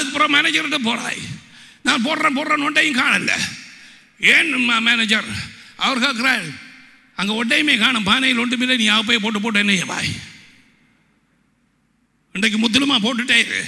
அதுக்கு அப்புறம் மேனேஜர்கிட்ட போகிறாய் நான் போடுறேன் போடுறேன் ஒன்றையும் காணல ஏன் மேனேஜர் அவர் கேட்குறார் அங்கே ஒட்டையுமே காணும் பானையில் ஒன்றுமில்லை நீ போய் போட்டு போட்டு என்ன பாய் இன்றைக்கு முத்திலுமா போட்டுட்டே இரு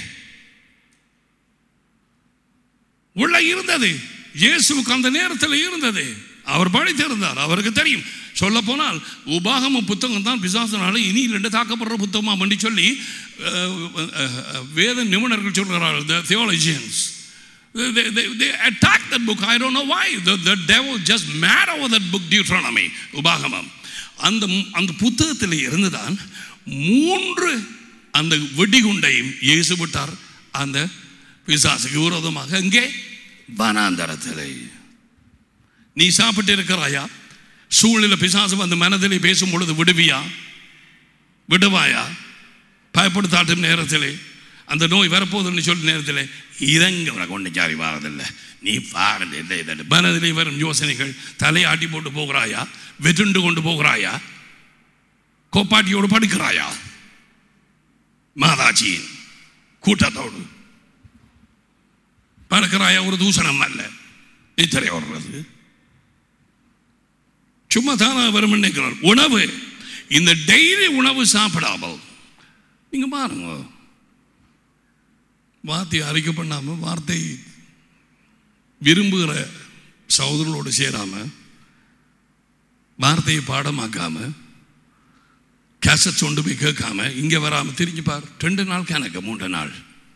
உள்ள இருந்தது இயேசுவுக்கு அந்த நேரத்தில் இருந்தது அவர் படித்திருந்தார் அவருக்கு தெரியும் சொல்ல போனால் உபாகம புத்தகம் தான் பிசாசனால இனி இல்லைண்டு தாக்கப்படுற புத்தகமா பண்ணி சொல்லி அஹ், அஹ், வேத நிபுணர்கள் சொல்கிறார்கள் the theologians they, they, they, they attack that book I don't know why the, the devil just mad over that book Deuteronomy உபாகமம் அந்த அந்த புத்தகத்தில் இருந்துதான் மூன்று அந்த வெடிகுண்டையும் இயேசு விட்டார் அந்த பிசாசுக்கு விரோதமாக இங்கே வனாந்தரத்திலே நீ சாப்பிட்டு இருக்கிறாயா சூழ்நிலை பிசாசு வந்து மனதிலே பேசும் பொழுது விடுவியா விடுவாயா பயப்படுத்தாட்டும் நேரத்திலே அந்த நோய் வரப்போகுதுன்னு சொல்லி நேரத்தில் இறங்க உனக்கு ஒன்றும் சாரி வாரதில்லை நீ பாருங்க இல்லை இல்லை மனதிலே வரும் யோசனைகள் தலையாட்டி போட்டு போகிறாயா வெதுண்டு கொண்டு போகிறாயா கோப்பாட்டியோடு படுக்கிறாயா மாதாஜியின் கூட்டத்தோடு பறக்கிறாயா ஒரு தூசணம் அல்ல நித்திரை வர்றது சும்மா தானே வரும் நினைக்கிறார் உணவு இந்த டெய்லி உணவு சாப்பிடாமல் நீங்க பாருங்க வார்த்தையை அறிக்கை பண்ணாம வார்த்தை விரும்புகிற சகோதரர்களோடு சேராம வார்த்தையை பாடமாக்காம கேசட் கொண்டு போய் கேட்காம இங்க வராம திரிஞ்சு பார் ரெண்டு நாள் கணக்கு மூன்று நாள்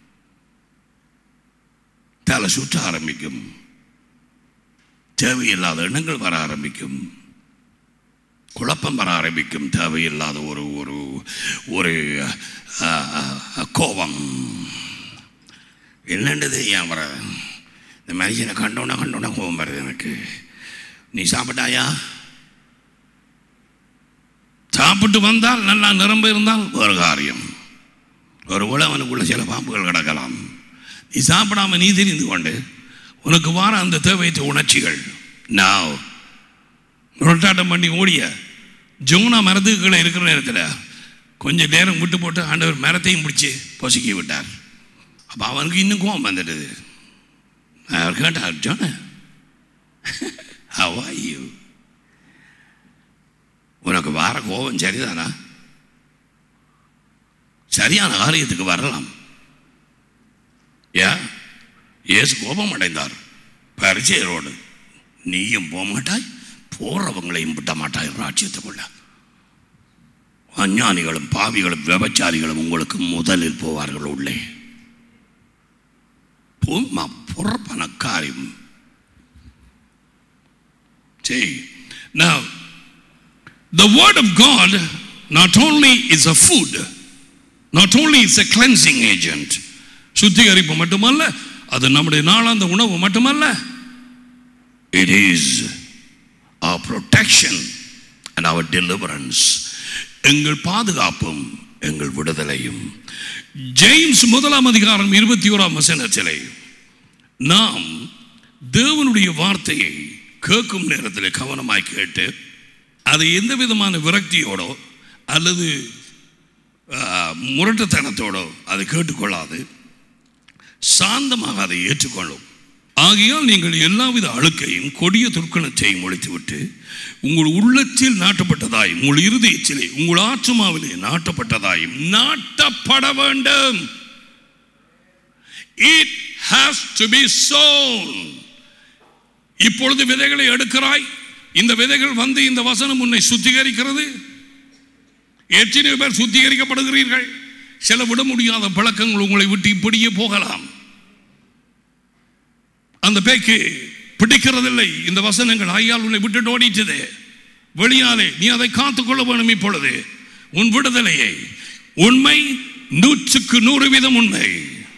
தலை சுற்ற ஆரம்பிக்கும் தேவையில்லாத எண்ணங்கள் வர ஆரம்பிக்கும் குழப்பம் வர ஆரம்பிக்கும் தேவையில்லாத ஒரு ஒரு ஒரு ஆ, ஆ, கோபம் என்னன்றது ஏன் வர இந்த மனுஷனை கண்டோன்னா கண்டோன்னா கோபம் வருது எனக்கு நீ சாப்பிட்டாயா சாப்பிட்டு வந்தால் நல்லா நிரம்ப இருந்தால் ஒரு காரியம் ஒரு உழவனுக்குள்ள சில பாம்புகள் கிடக்கலாம் நீ சாப்பிடாம நீ தெரிந்து கொண்டு உனக்கு வார அந்த தேவையற்ற உணர்ச்சிகள் நான் முரட்டாட்டம் பண்ணி ஓடிய ஜோனா மரத்துக்குள்ள இருக்கிற நேரத்தில் கொஞ்சம் நேரம் விட்டு போட்டு ஆண்டவர் மரத்தையும் பிடிச்சி பொசுக்கி விட்டார் அப்போ அவனுக்கு இன்னும் கோவம் வந்துடுது அவர் கேட்டார் ஜோன ஹவ் ஆர் யூ உனக்கு வார கோபம் சரிதானா சரியான காரியத்துக்கு வரலாம் ஏ இயேசு கோபம் அடைந்தார் பரிச்சயரோடு நீயும் போக மாட்டாய் போறவங்களையும் விட மாட்டாய் ராஜ்யத்துக்குள்ள அஞ்ஞானிகளும் பாவிகளும் விபச்சாரிகளும் உங்களுக்கு முதலில் போவார்கள் உள்ளே பூமா புறப்பன காரியம் See, now the word of God not only is a food, not only is a cleansing agent, சுத்திகரிப்பு மட்டுமல்ல அது நம்முடைய நாளாந்த உணவு மட்டுமல்ல it is our protection and our deliverance எங்கள் பாதுகாப்பும் எங்கள் விடுதலையும் ஜேம்ஸ் முதலாம் அதிகாரம் இருபத்தி ஓராம் வசனத்திலே நாம் தேவனுடைய வார்த்தையை கேட்கும் நேரத்தில் கவனமாய் கேட்டு அதை எந்த விதமான விரக்தியோடோ அல்லது ஆ, முரட்டுத்தனத்தோடோ அதை கேட்டுக்கொள்ளாது சாந்தமாக அதை ஏற்றுக்கொள்ளும் ஆகையால் நீங்கள் எல்லாவித அழுக்கையும் கொடிய துர்க்கணத்தையும் ஒழித்துவிட்டு உங்கள் உள்ளத்தில் நாட்டப்பட்டதாயும் உங்கள் இருதயத்திலே உங்கள் ஆற்றுமாவிலே நாட்டப்பட்டதாயும் நாட்டப்பட வேண்டும் it has to be sown இப்பொழுது விதைகளை எடுக்கிறாய் இந்த விதைகள் வந்து இந்த வசனம் உன்னை சுத்திகரிக்கிறது எத்தனை பேர் சுத்திகரிக்கப்படுகிறீர்கள் சில விட முடியாத பழக்கங்கள் உங்களை விட்டு இப்படியே போகலாம் அந்த பேக்கு பிடிக்கிறதில்லை இந்த வசனங்கள் ஐயால் உன்னை விட்டு ஓடிட்டது வெளியாலே நீ அதை காத்துக்கொள்ள வேணும் இப்பொழுது உன் விடுதலையை உண்மை நூற்றுக்கு நூறு வீதம் உண்மை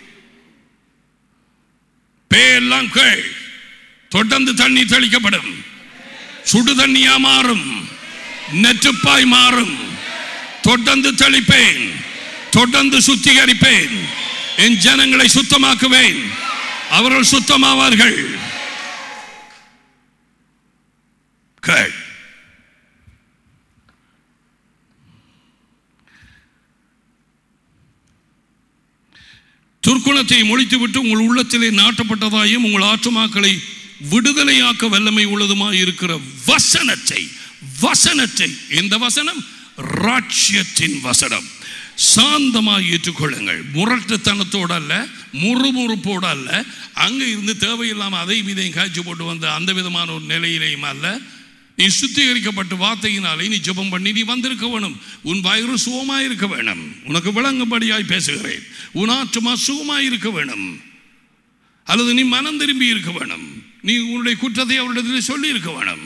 பேயெல்லாம் கேள் தொடர்ந்து தண்ணி தெளிக்கப்படும் சுடு தண்ணியா மாறும் நெற்றுப்பாய் மாறும் தொடர்ந்து தெளிப்பேன் தொடர்ந்து சுத்திகரிப்பேன் என் ஜனங்களை சுத்தமாக்குவேன் அவர்கள் சுத்தமாவார்கள் கேள் துர்க்குணத்தை மொழித்துவிட்டு உங்கள் உள்ளத்திலே நாட்டப்பட்டதாயும் உங்கள் ஆற்றுமாக்களை விடுதலையாக்க வல்லமை உள்ளதுமாய் இருக்கிற வசனத்தை வசனத்தை இந்த வசனம் ராட்சியத்தின் வசனம் சாந்தமாய் ஏற்றுக்கொள்ளுங்கள் முரட்டுத்தனத்தோடு அல்ல முறுமுறுப்போடு அல்ல அங்கே இருந்து தேவையில்லாமல் அதையும் இதையும் காய்ச்சி போட்டு வந்த அந்த விதமான ஒரு நிலையிலையும் அல்ல நீ சுத்திகரிக்கப்பட்ட வார்த்தையினாலே நீ ஜெபம் பண்ணி நீ வந்திருக்க வேணும் உன் வயிறு சுகமாய் இருக்க வேணும் உனக்கு விளங்கும்படியாய் பேசுகிறேன் உன் ஆற்றுமா சுகமாய் இருக்க வேணும் அல்லது நீ மனம் திரும்பி இருக்க வேணும் நீ உன்னுடைய குற்றத்தை அவரிடத்தில் சொல்லி இருக்க வேணும்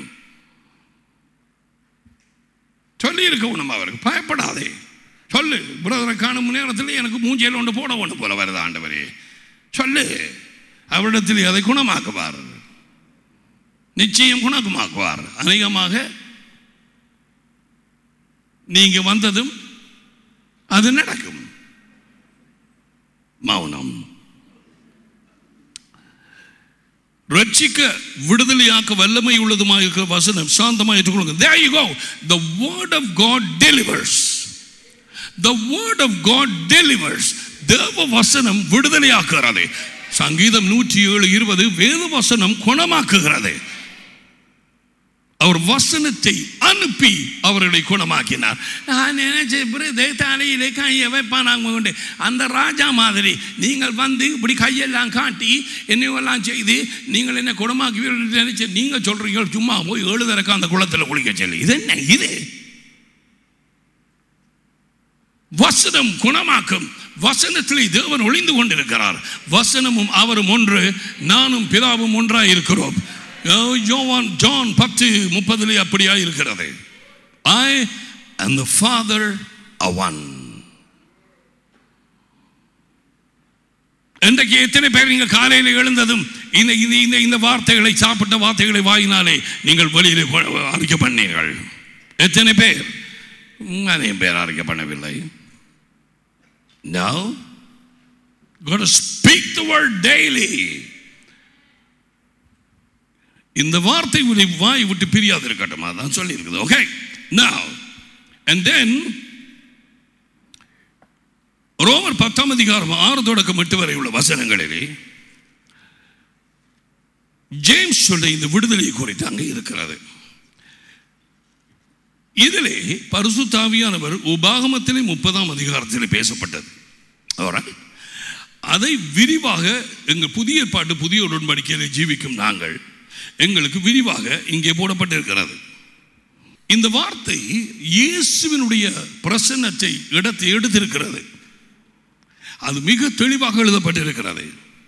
சொல்லி இருக்க வேணும் அவருக்கு பயப்படாதே சொல்லு பிரதரை காணும் நேரத்தில் எனக்கு மூஞ்சியில் ஒன்று போட ஒன்று போல வருது ஆண்டவரே சொல்லு அவரிடத்தில் அதை குணமாக்குவார் நிச்சயம் குணமாக்குவார் அநேகமாக நீங்க வந்ததும் அது நடக்கும் மௌனம் ரட்சிக்க விடுதலையாக்க வல்லமை உள்ளதுமாக இருக்கிற வசனம் சாந்தமாக ஏற்றுக்கொள்ளுங்க there you go the word of god delivers the word of god delivers தேவ வசனம் விடுதலையாக்குகிறது சங்கீதம் நூற்றி ஏழு இருபது வேத வசனம் குணமாக்குகிறது அவர் வசனத்தை அனுப்பி அவர்களை குணமாக்கினார் நான் நினைச்சேன் தலையிலே கையை வைப்பானாங்க கொண்டு அந்த ராஜா மாதிரி நீங்கள் வந்து இப்படி கையெல்லாம் காட்டி என்னையெல்லாம் செய்து நீங்கள் என்ன குணமாக்குவீர்கள் நினைச்சு நீங்கள் சொல்றீங்க சும்மா போய் ஏழு தரக்க அந்த குளத்தில் குளிக்க சொல்லி இது என்ன இது வசனம் குணமாக்கும் வசனத்திலே தேவன் ஒளிந்து கொண்டிருக்கிறார் வசனமும் அவரும் ஒன்று நானும் பிதாவும் ஒன்றாய் இருக்கிறோம் யோவான் ஜான் பத்து முப்பதுலே அப்படியா இருக்கிறது I and the father one இன்றைக்கு எத்தனை பேர் நீங்கள் காலையில் எழுந்ததும் இந்த இந்த இந்த இந்த வார்த்தைகளை சாப்பிட்ட வார்த்தைகளை வாயினாலே நீங்கள் வெளியிலே அறிக்கை பண்ணீர்கள் எத்தனை பேர் நிறைய பேர் அறிக்கை பண்ணவில்லை Now, got to speak the word daily. இந்த வார்த்தை உடைய வாய் விட்டு பிரியாது இருக்கட்டும் அதான் சொல்லி இருக்குது ஓகே now and then ரோமர் பத்தாம் அதிகாரம் ஆறு தொடக்கம் எட்டு வரை உள்ள வசனங்களிலே ஜேம்ஸ் சொல்ல இந்த விடுதலை குறித்து அங்கே இருக்கிறது இதிலே பரிசுத்தாவியானவர் உபாகமத்திலே முப்பதாம் அதிகாரத்திலே பேசப்பட்டது Alright? அதை விரிவாக எங்கள் புதிய பாட்டு புதிய உடன்படிக்கையில் ஜீவிக்கும் நாங்கள் எங்களுக்கு விரிவாக இங்கே போடப்பட்டிருக்கிறது இந்த வார்த்தை இயேசுவினுடைய பிரசன்னத்தை இடத்தை எடுத்திருக்கிறது அது மிக தெளிவாக எழுதப்பட்டிருக்கிறது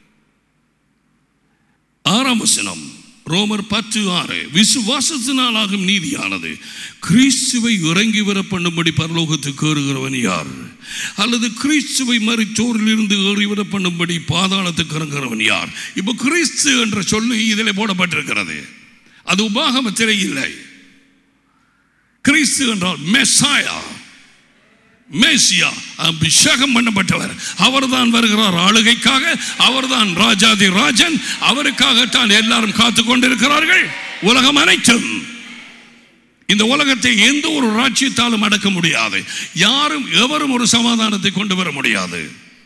ஆறாம் வசனம் ரோமர் பத்து ஆறு விசுவாசத்தினால் ஆகும் நீதியானது கிறிஸ்துவை இறங்கி வர பண்ணும்படி பரலோகத்துக்கு ஏறுகிறவன் யார் அல்லது கிறிஸ்துவை மறித்தோரில் இருந்து ஏறி வர பண்ணும்படி பாதாளத்துக்கு இறங்குகிறவன் யார் இப்போ கிறிஸ்து என்ற சொல்லு இதில் போடப்பட்டிருக்கிறது அது உபாகமத்திலே இல்லை கிறிஸ்து என்றால் மெசாயா மேசியா அபிஷேகம் பண்ணப்பட்டவர் அவர்தான் வருகிறார் ஆளுகைக்காக அவர்தான் ராஜாதி ராஜன் அவருக்காகத்தான் எல்லாரும் காத்து கொண்டிருக்கிறார்கள் உலகம் அனைத்தும் இந்த உலகத்தை எந்த ஒரு ராஜ்யத்தாலும் அடக்க முடியாது யாரும் எவரும் ஒரு சமாதானத்தை கொண்டு வர முடியாது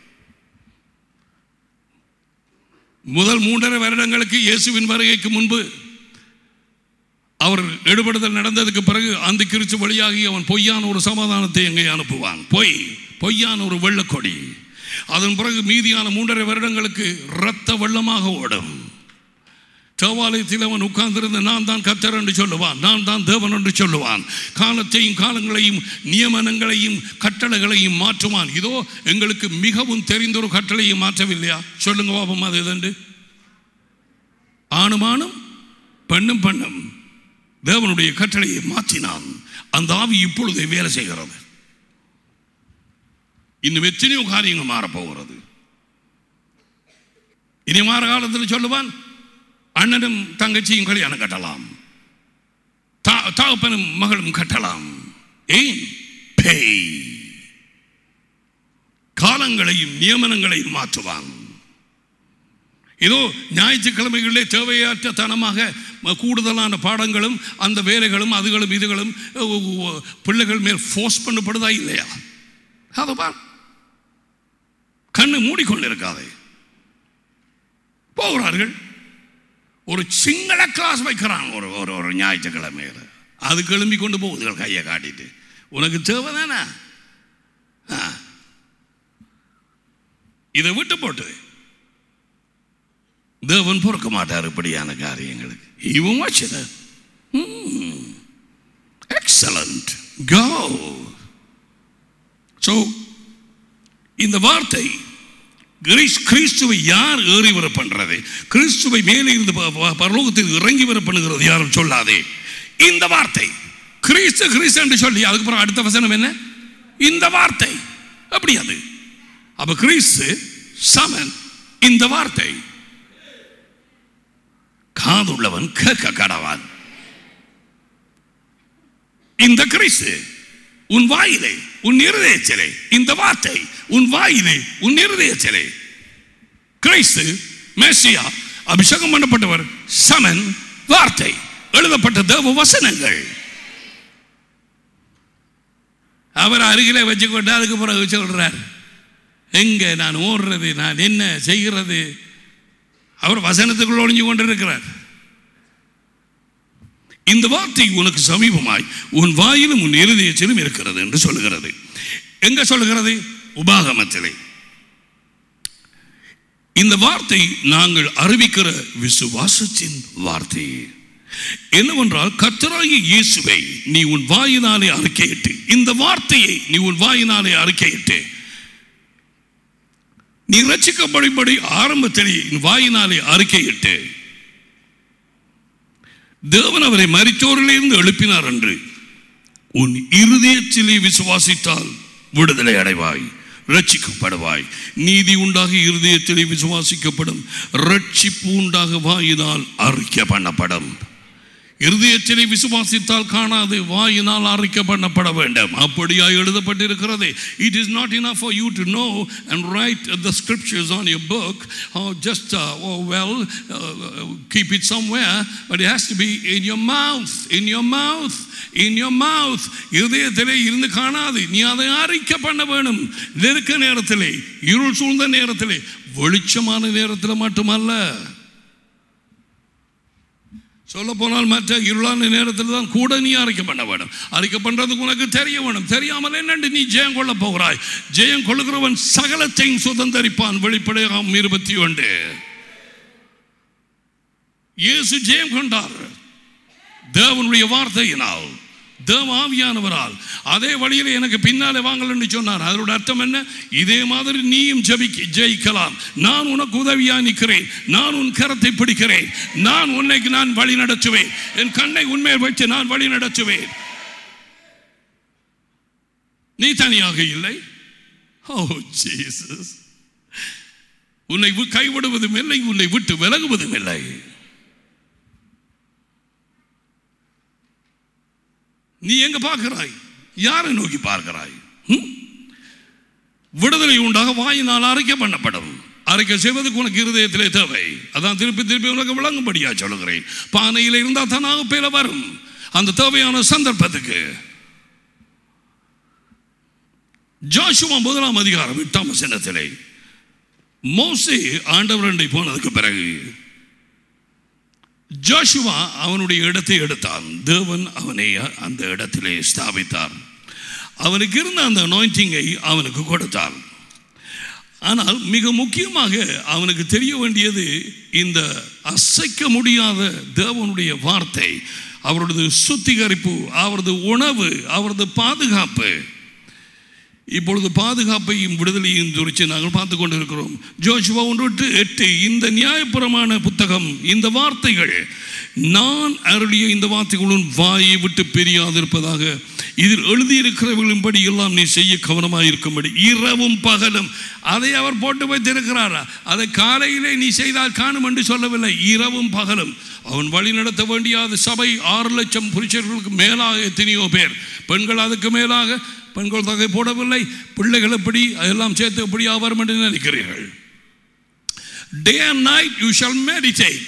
முதல் மூன்றரை வருடங்களுக்கு இயேசுவின் வருகைக்கு முன்பு அவர் எடுபடுதல் நடந்ததுக்கு பிறகு அந்த கிறிச்சு வழியாகி அவன் பொய்யான ஒரு சமாதானத்தை எங்கே அனுப்புவான் பொய் பொய்யான ஒரு வெள்ளக்கொடி அதன் பிறகு மீதியான மூன்றரை வருடங்களுக்கு இரத்த வெள்ளமாக ஓடும் தேவாலயத்தில் அவன் உட்கார்ந்திருந்து நான் தான் கத்தர் என்று சொல்லுவான் நான் தான் தேவன் என்று சொல்லுவான் காலத்தையும் காலங்களையும் நியமனங்களையும் கட்டளைகளையும் மாற்றுவான் இதோ எங்களுக்கு மிகவும் தெரிந்த ஒரு கட்டளையும் மாற்றவில்லையா சொல்லுங்க பாபம் அது எதண்டு ஆணும் ஆணும் பெண்ணும் பெண்ணும் தேவனுடைய கட்டளையை மாற்றினான் அந்த ஆவி இப்பொழுது வேலை செய்கிறது இன்னும் எத்தனையோ காரியங்கள் மாறப்போகிறது இனி மாற காலத்தில் சொல்லுவான் அண்ணனும் தங்கச்சியும் கல்யாணம் கட்டலாம் தா- தகப்பனும் மகளும் கட்டலாம் ஏன் பேய் காலங்களையும் நியமனங்களையும் மாற்றுவான் ஏதோ ஞாயிற்றுக்கிழமைகளிலே தேவையற்ற தனமாக ம- கூடுதலான பாடங்களும் அந்த வேலைகளும் அதுகளும் இதுகளும் அஹ், உ- பிள்ளைகள் மேல் ஃபோர்ஸ் பண்ணப்படுதா இல்லையா அதை பார் கண்ணு மூடிக்கொண்டிருக்காதே போகிறார்கள் ஒரு சிங்கள கிளாஸ் வைக்கிறான் ஒரு ஒரு ஒரு ஞாயிற்றுக்கிழமையில் அது கிளம்பி கொண்டு போகுதுகள் கையை காட்டிட்டு உனக்கு தேவை தானே இதை விட்டு போட்டு தேவன் பொறுக்க மாட்டார் இப்படியான காரியங்களுக்கு இவன் வச்சது எக்ஸலண்ட் கோ ஸோ இந்த வார்த்தை கிரீஸ் கிறிஸ்துவை யார் ஏறி வர பண்றது கிறிஸ்துவை மேலே இருந்து ப- ப- பரலோகத்தில் இறங்கி வர பண்ணுகிறது யாரும் சொல்லாதே இந்த வார்த்தை கிறிஸ்து கிறிஸ்து என்று சொல்லி அதுக்கப்புறம் அடுத்த வசனம் என்ன இந்த வார்த்தை அப்படி அது அப்ப கிறிஸ்து சமன் இந்த வார்த்தை காதுள்ளவன் கேட்க கடவான் இந்த கிறிஸ்து உன் வாயிலே உன் இருதயத்திலே இந்த வார்த்தை உன் வாயிலே உன் இருதயத்திலே கிறிஸ்து மெஸ்ஸியா அபிஷேகம் பண்ணப்பட்டவர் சமன் வார்த்தை எழுதப்பட்ட தேவ வசனங்கள் அவர் அருகிலே வச்சுக்கொண்டு அதுக்கு பிறகு சொல்றார் எங்க நான் ஓடுறது நான் என்ன செய்கிறது அவர் வசனத்துக்குள் ஒளிஞ்சு கொண்டிருக்கிறார் இந்த வார்த்தை உனக்கு சமீபமாய் உன் வாயிலும் உன் இருதயத்திலும் இருக்கிறது என்று சொல்லுகிறது எங்க சொல்லுகிறது உபாகமத்திலே இந்த வார்த்தை நாங்கள் அறிவிக்கிற விசுவாசத்தின் வார்த்தை என்னவென்றால் கர்த்தராகிய இயேசுவை நீ உன் வாயினாலே அறிக்கையிட்டு இந்த வார்த்தையை நீ உன் வாயினாலே அறிக்கையிட்டு நீ ரட்சிக்கப்படும்படி ஆரம்பத்திலே உன் வாயினாலே அறிக்கையிட்டு தேவன் அவரை மரித்தோரிலிருந்து எழுப்பினார் என்று உன் இருதயத்திலே விசுவாசித்தால் விடுதலை அடைவாய் ரட்சிக்கப்படுவாய் நீதி உண்டாக இருதயத்திலே விசுவாசிக்கப்படும் ரட்சிப்பு உண்டாக வாயினால் அறிக்கை பண்ணப்படும் இருதயத்திலே விசுவாசித்தால் காணாது வாயினால் அறிக்கை பண்ணப்பட வேண்டும் அப்படியாய் எழுதப்பட்டிருக்கிறது it is not enough for you to know and write the scriptures on your book or just uh, oh, well uh, keep it somewhere but it has to be in your mouth in your mouth in your mouth இருதயத்திலே இருந்து காணாது நீ அதை அறிக்கை பண்ண வேணும் நெருக்க நேரத்திலே இருள் சூழ்ந்த நேரத்திலே வெளிச்சமான நேரத்தில் மட்டுமல்ல சொல்ல போனால் மற்ற இருளான நேரத்தில் தான் கூட நீ அறிக்கை பண்ண வேணும் அறிக்கை பண்றதுக்கு உனக்கு தெரிய வேணும் தெரியாமல் என்னண்டு நீ ஜெயம் கொள்ள போகிறாய் ஜெயம் கொள்ளுகிறவன் சகலத்தையும் சுதந்தரிப்பான் வெளிப்படையாம் இருபத்தி ஒன்று இயேசு ஜெயம் கொண்டார் தேவனுடைய வார்த்தையினால் தேவ ஆவியானவரால் அதே வழியில் எனக்கு பின்னாலே வாங்கலன்னு சொன்னார் அதோட அர்த்தம் என்ன இதே மாதிரி நீயும் ஜெபிக்க ஜெயிக்கலாம் நான் உனக்கு உதவியா நிற்கிறேன் நான் உன் கரத்தை பிடிக்கிறேன் நான் உன்னைக்கு நான் வழி நடத்துவேன் என் கண்ணை உண்மையை வச்சு நான் வழி நடத்துவேன் நீ தனியாக இல்லை ஓ ஜீசஸ் உன்னை வி- கைவிடுவதும் இல்லை உன்னை விட்டு விலகுவதும் இல்லை நீ எங்க பார்க்கிறாய் யாரை நோக்கி பார்க்கிறாய் ம்? விடுதலை உண்டாக வாயினால் அறிக்கை பண்ணப்படும் அறிக்கை செய்வதற்கு உனக்கு இருதயத்திலே தேவை அதான் திருப்பி திருப்பி உனக்கு விளங்கும்படியா சொல்லுகிறேன் பானையில் இருந்தால் தானாக பேல வரும் அந்த தேவையான சந்தர்ப்பத்துக்கு ஜாஷுவா முதலாம் அதிகாரம் எட்டாம் வசனத்திலே மோசே ஆண்டவரண்டை போனதுக்கு பிறகு ஜோஷுவா அவனுடைய இடத்தை எடுத்தான் தேவன் அவனை அந்த இடத்திலே ஸ்தாபித்தார் அவனுக்கு இருந்த அந்த அனாயிண்டிங்கை அவனுக்கு கொடுத்தார் ஆனால் மிக முக்கியமாக அவனுக்கு தெரிய வேண்டியது இந்த அசைக்க முடியாத தேவனுடைய வார்த்தை அவரது சுத்திகரிப்பு அவரது உணவு அவரது பாதுகாப்பு இப்பொழுது பாதுகாப்பையும் விடுதலையும் குறித்து நாங்கள் பார்த்து கொண்டிருக்கிறோம் ஜோஷுவா ஒன்று விட்டு எட்டு இந்த நியாயப்புறமான புத்தகம் இந்த வார்த்தைகள் நான் அருளிய இந்த வார்த்தைகளும் வாயை விட்டு பிரியாதிருப்பதாக இதில் எழுதியிருக்கிறவர்களின்படி எல்லாம் நீ செய்ய கவனமாக இருக்கும்படி இரவும் பகலும் அதை அவர் போட்டு வைத்திருக்கிறாரா அதை காலையிலே நீ செய்தால் காணும் என்று சொல்லவில்லை இரவும் பகலும் அவன் வழி நடத்த வேண்டிய அது சபை ஆறு லட்சம் புருஷர்களுக்கு மேலாக எத்தனையோ பேர் பெண்கள் அதுக்கு மேலாக பெண்கள் தொகை போடவில்லை பிள்ளைகள் எப்படி அதெல்லாம் சேர்த்து எப்படி ஆவாரம் என்று நினைக்கிறீர்கள் day and night you shall meditate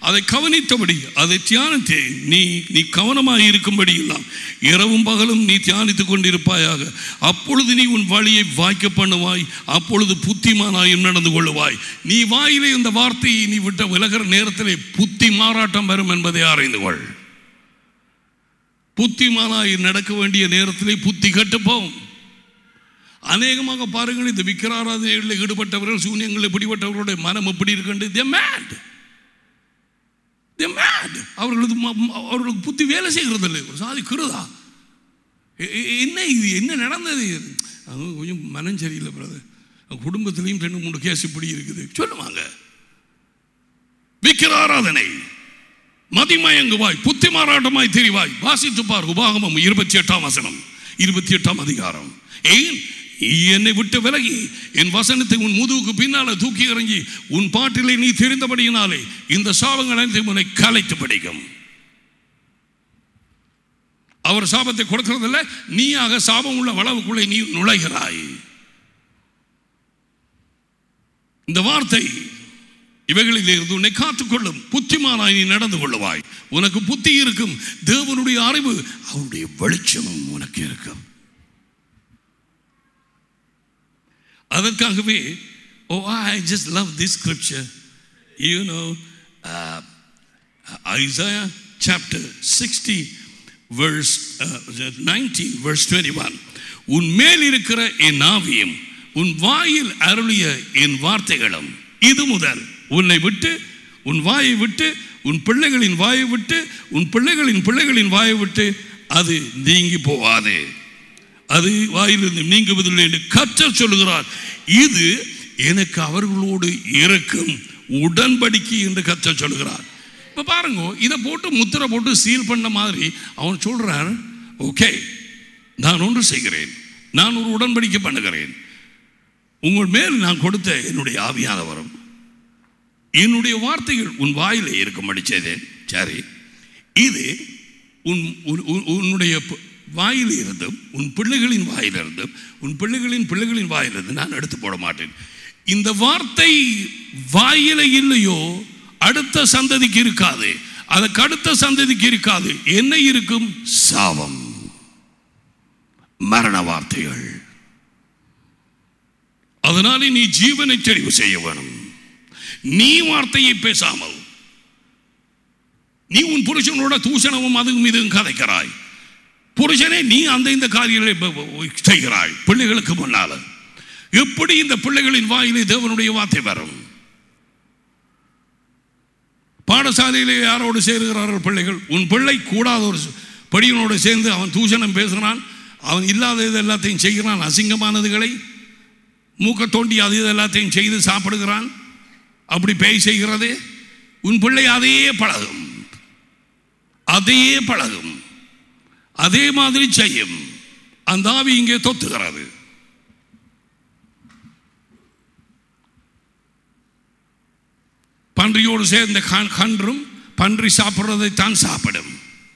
அதை கவனித்தபடி அதை தியானித்தே நீ நீ கவனமாக இருக்கும்படி எல்லாம் இரவும் பகலும் நீ தியானித்துக் கொண்டிருப்பாயாக அப்பொழுது நீ உன் வழியை வாய்க்க பண்ணுவாய் அப்பொழுது புத்திமானாயும் நடந்து கொள்ளுவாய் நீ வாயிலே இந்த வார்த்தையை நீ விட்ட விலகிற நேரத்திலே புத்தி மாறாட்டம் வரும் என்பதை அறிந்து கொள் புத்திமானாய் நடக்க வேண்டிய நேரத்திலே புத்தி கட்டுப்போம் அநேகமாக பாருங்கள் இந்த விக்கிராராதனைகளில் ஈடுபட்டவர்கள் சூன்யங்களில் பிடிபட்டவர்களுடைய மனம் எப்படி இருக்கின்றது they mad they mad அவர்களுக்கு ம- ம- அவர்களுக்கு புத்தி வேலை செய்கிறது இல்லை ஒரு சாதி கிருதா எ- எ- என்ன இது என்ன நடந்தது அவங்க கொஞ்சம் மனம் சரியில்லை பிரதர் குடும்பத்திலையும் ரெண்டு மூணு கேஸ் இப்படி இருக்குது சொல்லுவாங்க விக்கிராராதனை மதிமயங்குவாய் புத்தி மாறாட்டமாய் தெரிவாய் வாசித்து பார் உபாகமம் இருபத்தி எட்டாம் வசனம் இருபத்தி எட்டாம் அதிகாரம் ஏன் என்னை விட்டு விலகி என் வசனத்தை உன் முதுகுக்கு பின்னால தூக்கி எறிஞ்சி உன் பாட்டிலே நீ தெரிந்தபடியினாலே இந்த சாபங்கள் அனைத்தையும் உன்னை கலைத்து படிக்கும் அவர் சாபத்தை கொடுக்கறதில்ல நீயாக சாபம் உள்ள வளவுக்குள்ளே நீ நுழைகிறாய் இந்த வார்த்தை இவைகளில் இருந்து உன்னை காத்துக்கொள்ளும் புத்திமானாய் நீ நடந்து கொள்ளுவாய் உனக்கு புத்தி இருக்கும் தேவனுடைய அறிவு அவருடைய வெளிச்சமும் உனக்கு இருக்கும் அதற்காகவே oh I just love this scripture you know Isaiah chapter sixty verse uh, 19 verse 21 உன் மேல் இருக்கிற என் ஆவியும் உன் வாயில் அருளிய என் வார்த்தைகளும் இது முதல் உன்னை விட்டு உன் வாயை விட்டு உன் பிள்ளைகளின் வாயை விட்டு உன் பிள்ளைகளின் பிள்ளைகளின் வாயை விட்டு அது நீங்கி போவாது அது வாயிலிருந்து நீங்குவதில்லை என்று கற்றல் சொல்லுகிறார் இது எனக்கு அவர்களோடு இருக்கும் உடன்படிக்கை என்று கற்றல் சொல்லுகிறார் இப்போ பாருங்க இதை போட்டு முத்திரை போட்டு சீல் பண்ண மாதிரி அவன் சொல்றான் ஓகே நான் ஒன்று செய்கிறேன் நான் ஒரு உடன்படிக்கை பண்ணுகிறேன் உங்கள் மேல் நான் கொடுத்த என்னுடைய ஆவியானவரும் என்னுடைய வார்த்தைகள் உன் வாயிலே இருக்கும்படி செய்தேன் சரி இது உன் உன்- உன்- உன்னுடைய ப- வாயில் இருந்தும் உன் பிள்ளைகளின் வாயிலிருந்தும் உன் பிள்ளைகளின் பிள்ளைகளின் வாயிலிருந்து நான் எடுத்து போட மாட்டேன் இந்த வார்த்தை வாயில இல்லையோ அடுத்த சந்ததிக்கு இருக்காது அதுக்கு அடுத்த சந்ததிக்கு இருக்காது என்ன இருக்கும் சாபம் மரண வார்த்தைகள் அதனாலே நீ ஜீவனை தெளிவு செய்ய வேணும் நீ வார்த்தையை பேசாமல் நீ உன் புருஷனோட தூஷணமும் அதுவும் இதுவும் கதைக்கிறாய் புருஷனே நீ அந்த இந்த காரியங்களை ப- ப- செய்கிறாய் பிள்ளைகளுக்கு முன்னால எப்படி இந்த பிள்ளைகளின் வாயிலே தேவனுடைய வார்த்தை வரும் பாடசாலையிலே யாரோடு சேருகிறார்கள் பிள்ளைகள் உன் பிள்ளை கூடாத ஒரு படியனோடு சேர்ந்து அவன் தூஷணம் பேசுகிறான் அவன் இல்லாத இது எல்லாத்தையும் செய்கிறான் அசிங்கமானதுகளை மூக்க தோண்டி அது இது எல்லாத்தையும் செய்து சாப்பிடுகிறான் அப்படி பேய் செய்கிறது உன் பிள்ளை அதையே பழகும் அதையே பழகும் அதே மாதிரி செய்யும் அந்த ஆவி இங்கே தொத்துகிறது பன்றியோடு சேர்ந்த கன்- கன்றும் பன்றி சாப்பிடுறதை தான் சாப்பிடும்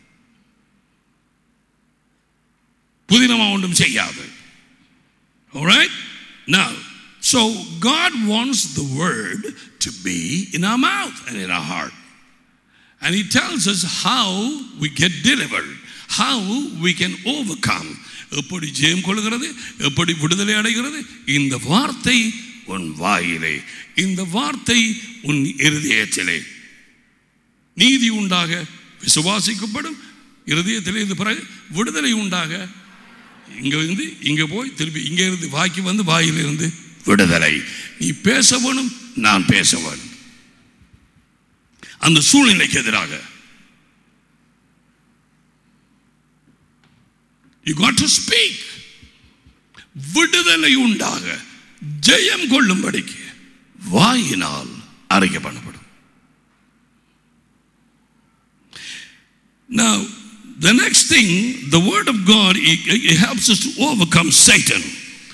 புதினமா ஒன்றும் செய்யாது Alright? Now, so God wants the word to be in our mouth and in our heart. And He tells us how we get delivered, how we can overcome. எப்படி ஜெயம் கொள்கிறது எப்படி விடுதலை அடைகிறது இந்த வார்த்தை உன் வாயிலே இந்த வார்த்தை உன் இருதயத்திலே நீதி உண்டாக விசுவாசிக்கப்படும் இருதயத்திலே இது பிறகு விடுதலை உண்டாக இங்க இருந்து இங்க போய் திருப்பி இங்க இருந்து வாக்கி வந்து வாயிலிருந்து விடுதலை நீ பேச வேணும் நான் பேச வேணும் அந்த சூழ்நிலைக்கு எதிராக யூ got to speak விடுதலை உண்டாக ஜெயம் கொள்ளும்படிக்கு வாயினால் அறிக்கை பண்ணப்படும் Now, the next thing, the word of God, it, it helps us to overcome Satan.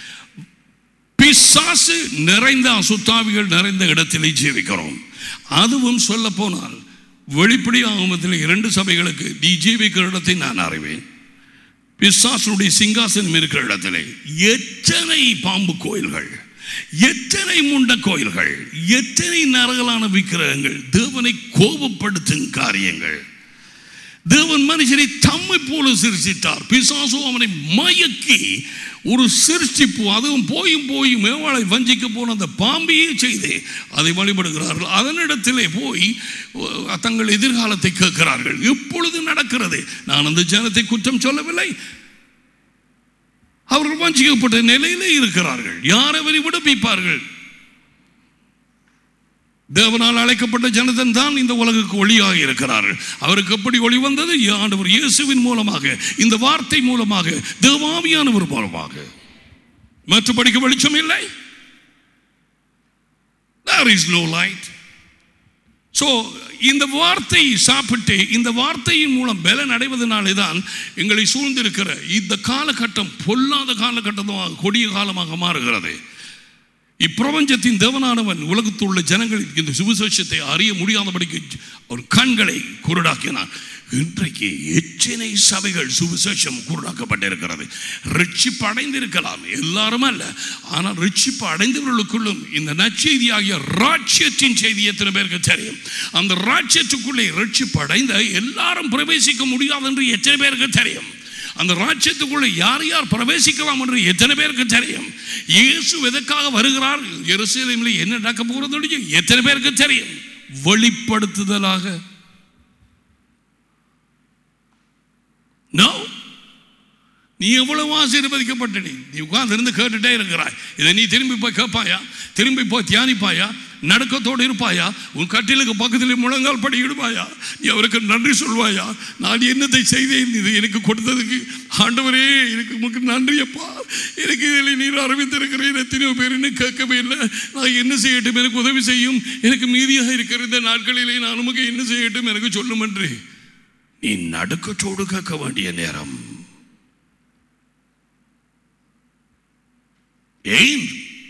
பிசாசு நிறைந்த அசுத்தாவிகள் நிறைந்த இடத்திலே ஜீவிக்கிறோம் அதுவும் சொல்ல போனால் வெளிப்படை ஆகமத்தில் இரண்டு சபைகளுக்கு நீ ஜீவிக்கிற இடத்தை நான் அறிவேன் பிசாசனுடைய சிங்காசனம் இருக்கிற இடத்திலே எத்தனை பாம்பு கோயில்கள் எத்தனை முண்ட கோயில்கள் எத்தனை நரகலான விக்கிரகங்கள் தேவனை கோபப்படுத்தும் காரியங்கள் தேவன் மனுஷனை தம்மை போல சிரிச்சிட்டார் பிசாசு அவனை மயக்கி ஒரு சிரிச்சிப்பு அதுவும் போயும் போயும் மேவாளை வஞ்சிக்க போன அந்த பாம்பையே செய்து அதை வழிபடுகிறார்கள் அதனிடத்திலே போய் அஹ், தங்கள் எதிர்காலத்தை கேட்கிறார்கள் எப்பொழுது நடக்கிறது நான் அந்த ஜனத்தை குற்றம் சொல்லவில்லை அவர்கள் வஞ்சிக்கப்பட்ட நிலையிலே இருக்கிறார்கள் யார் அவரை விடுவிப்பார்கள் தேவனால் அழைக்கப்பட்ட ஜனதன் தான் இந்த உலகுக்கு ஒளியாக இருக்கிறார்கள் அவருக்கு எப்படி ஒளி வந்தது ஆண்டவர் இயேசுவின் மூலமாக இந்த வார்த்தை மூலமாக தேவாவியானவர் மூலமாக மற்றபடிக்கு வெளிச்சம் இல்லை there is no light so இந்த வார்த்தை சாப்பிட்டு இந்த வார்த்தையின் மூலம் பலன் அடைவதனாலே தான் எங்களை சூழ்ந்திருக்கிற இந்த காலகட்டம் பொல்லாத காலகட்டமாக கொடிய காலமாக மாறுகிறது இப்பிரபஞ்சத்தின் தேவனானவன் உலகத்தில் உள்ள ஜனங்களுக்கு இந்த சுவிசேஷத்தை அறிய முடியாதபடிக்கு ஒரு கண்களை குருடாக்கினான் இன்றைக்கு எத்தனை சபைகள் சுவிசேஷம் குருடாக்கப்பட்டிருக்கிறது ரட்சிப்பு அடைந்திருக்கலாம் எல்லாரும் அல்ல ஆனால் ரட்சிப்பு அடைந்தவர்களுக்குள்ளும் இந்த நற்செய்தியாகிய ராட்சியத்தின் செய்தி எத்தனை பேருக்கு தெரியும் அந்த ராட்சியத்துக்குள்ளே ரட்சிப்பு அடைந்த எல்லாரும் பிரவேசிக்க முடியாது என்று எத்தனை பேருக்கு தெரியும் அந்த ராஜ்யத்துக்குள்ள யார் யார் பிரவேசிக்கலாம் என்று எத்தனை பேருக்கு தெரியும் இயேசு எதற்காக வருகிறார் எருசலேமில் என்ன நடக்க போகிறது என்று எத்தனை பேருக்கு தெரியும் வெளிப்படுத்துதலாக நோ நீ எவ்வளவு ஆசீர்வதிக்கப்பட்ட நீ நீ உட்கார்ந்து இருந்து கேட்டுட்டே இருக்கிறாய் இதை நீ திரும்பி போய் கேட்பாயா திரும்பி போய் தியானிப்பாயா நடுக்கத்தோடு இருப்பாயா உன் கட்டிலுக்கு பக்கத்தில் முழங்கால் படி இடுவாயா நீ அவருக்கு நன்றி சொல்வாயா நான் என்னத்தை செய்தேன் இது எனக்கு கொடுத்ததுக்கு ஆண்டவரே எனக்கு உமக்கு நன்றி அப்பா எனக்கு இதில் நீர் அறிவித்திருக்கிறேன் எத்தனையோ பேர் இன்னும் கேட்கவே இல்லை நான் என்ன செய்யட்டும் எனக்கு உதவி செய்யும் எனக்கு மீதியாக இருக்கிற இந்த நாட்களிலே நான் உமக்கு என்ன செய்யட்டும் எனக்கு சொல்லும் என்று நீ நடுக்கத்தோடு கேட்க வேண்டிய நேரம் ஏன்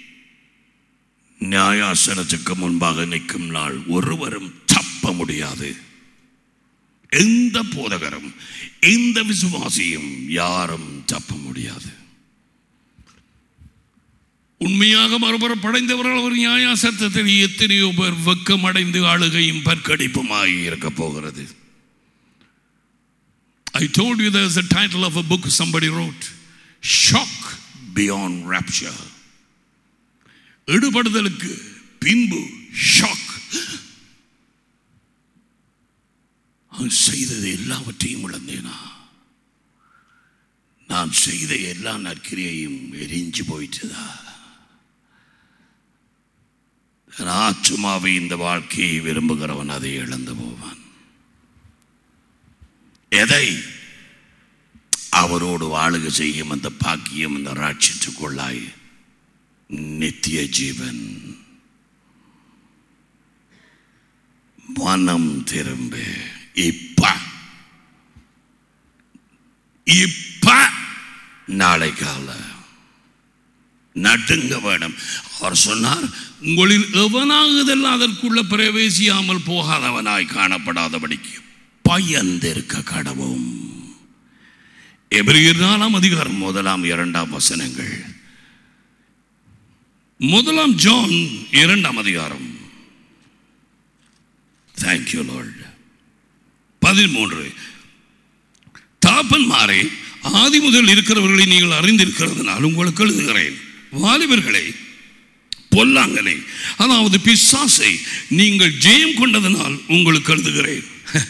நியாயாசனத்துக்கு முன்பாக நிற்கும் நாள் ஒருவரும் தப்ப முடியாது எந்த போதகரும் எந்த விசுவாசியும் யாரும் தப்ப முடியாது உண்மையாக மறுபுறம் படைந்தவர்கள் ஒரு நியாயாசனத்தில் எத்தனையோ பேர் வெக்கமடைந்து அழுகையும் பற்கடிப்புமாய் இருக்க போகிறது I told you there's a title of a book somebody wrote Shock Beyond Rapture. எடுபடுதலுக்கு பின்பு ஷாக் அவன் செய்தது எல்லாவற்றையும் இழந்தேனா நான் செய்த எல்லா நற்கிரியையும் எரிஞ்சு போயிட்டதா என் ஆத்துமாவை இந்த வாழ்க்கையை விரும்புகிறவன் அதை இழந்து போவான் எதை அவரோடு வாழுக செய்யும் அந்த பாக்கியம் அந்த ராட்சியத்துக்குள்ளாய் நித்திய ஜீவன் மனம் திரும்ப இப்ப இப்ப நாளை கால நடுங்க வேணும் அவர் சொன்னார் உங்களில் எவனாகுதெல்லாம் அதற்குள்ள பிரவேசியாமல் போகாதவனாய் காணப்படாதபடிக்கு பயந்திருக்க கடவும் எபிரியர் நாலாம் அதிகாரம் முதலாம் இரண்டாம் வசனங்கள் முதலாம் ஜான் இரண்டாம் அதிகாரம் தேங்க்யூ லார்ட் பதிமூன்று தாப்பன்மாரே ஆதி முதல் இருக்கிறவர்களை நீங்கள் அறிந்திருக்கிறதுனால் உங்களுக்கு எழுதுகிறேன் வாலிபர்களை பொல்லாங்கனை அதாவது பிசாசை நீங்கள் ஜெயம் கொண்டதனால் உங்களுக்கு எழுதுகிறேன்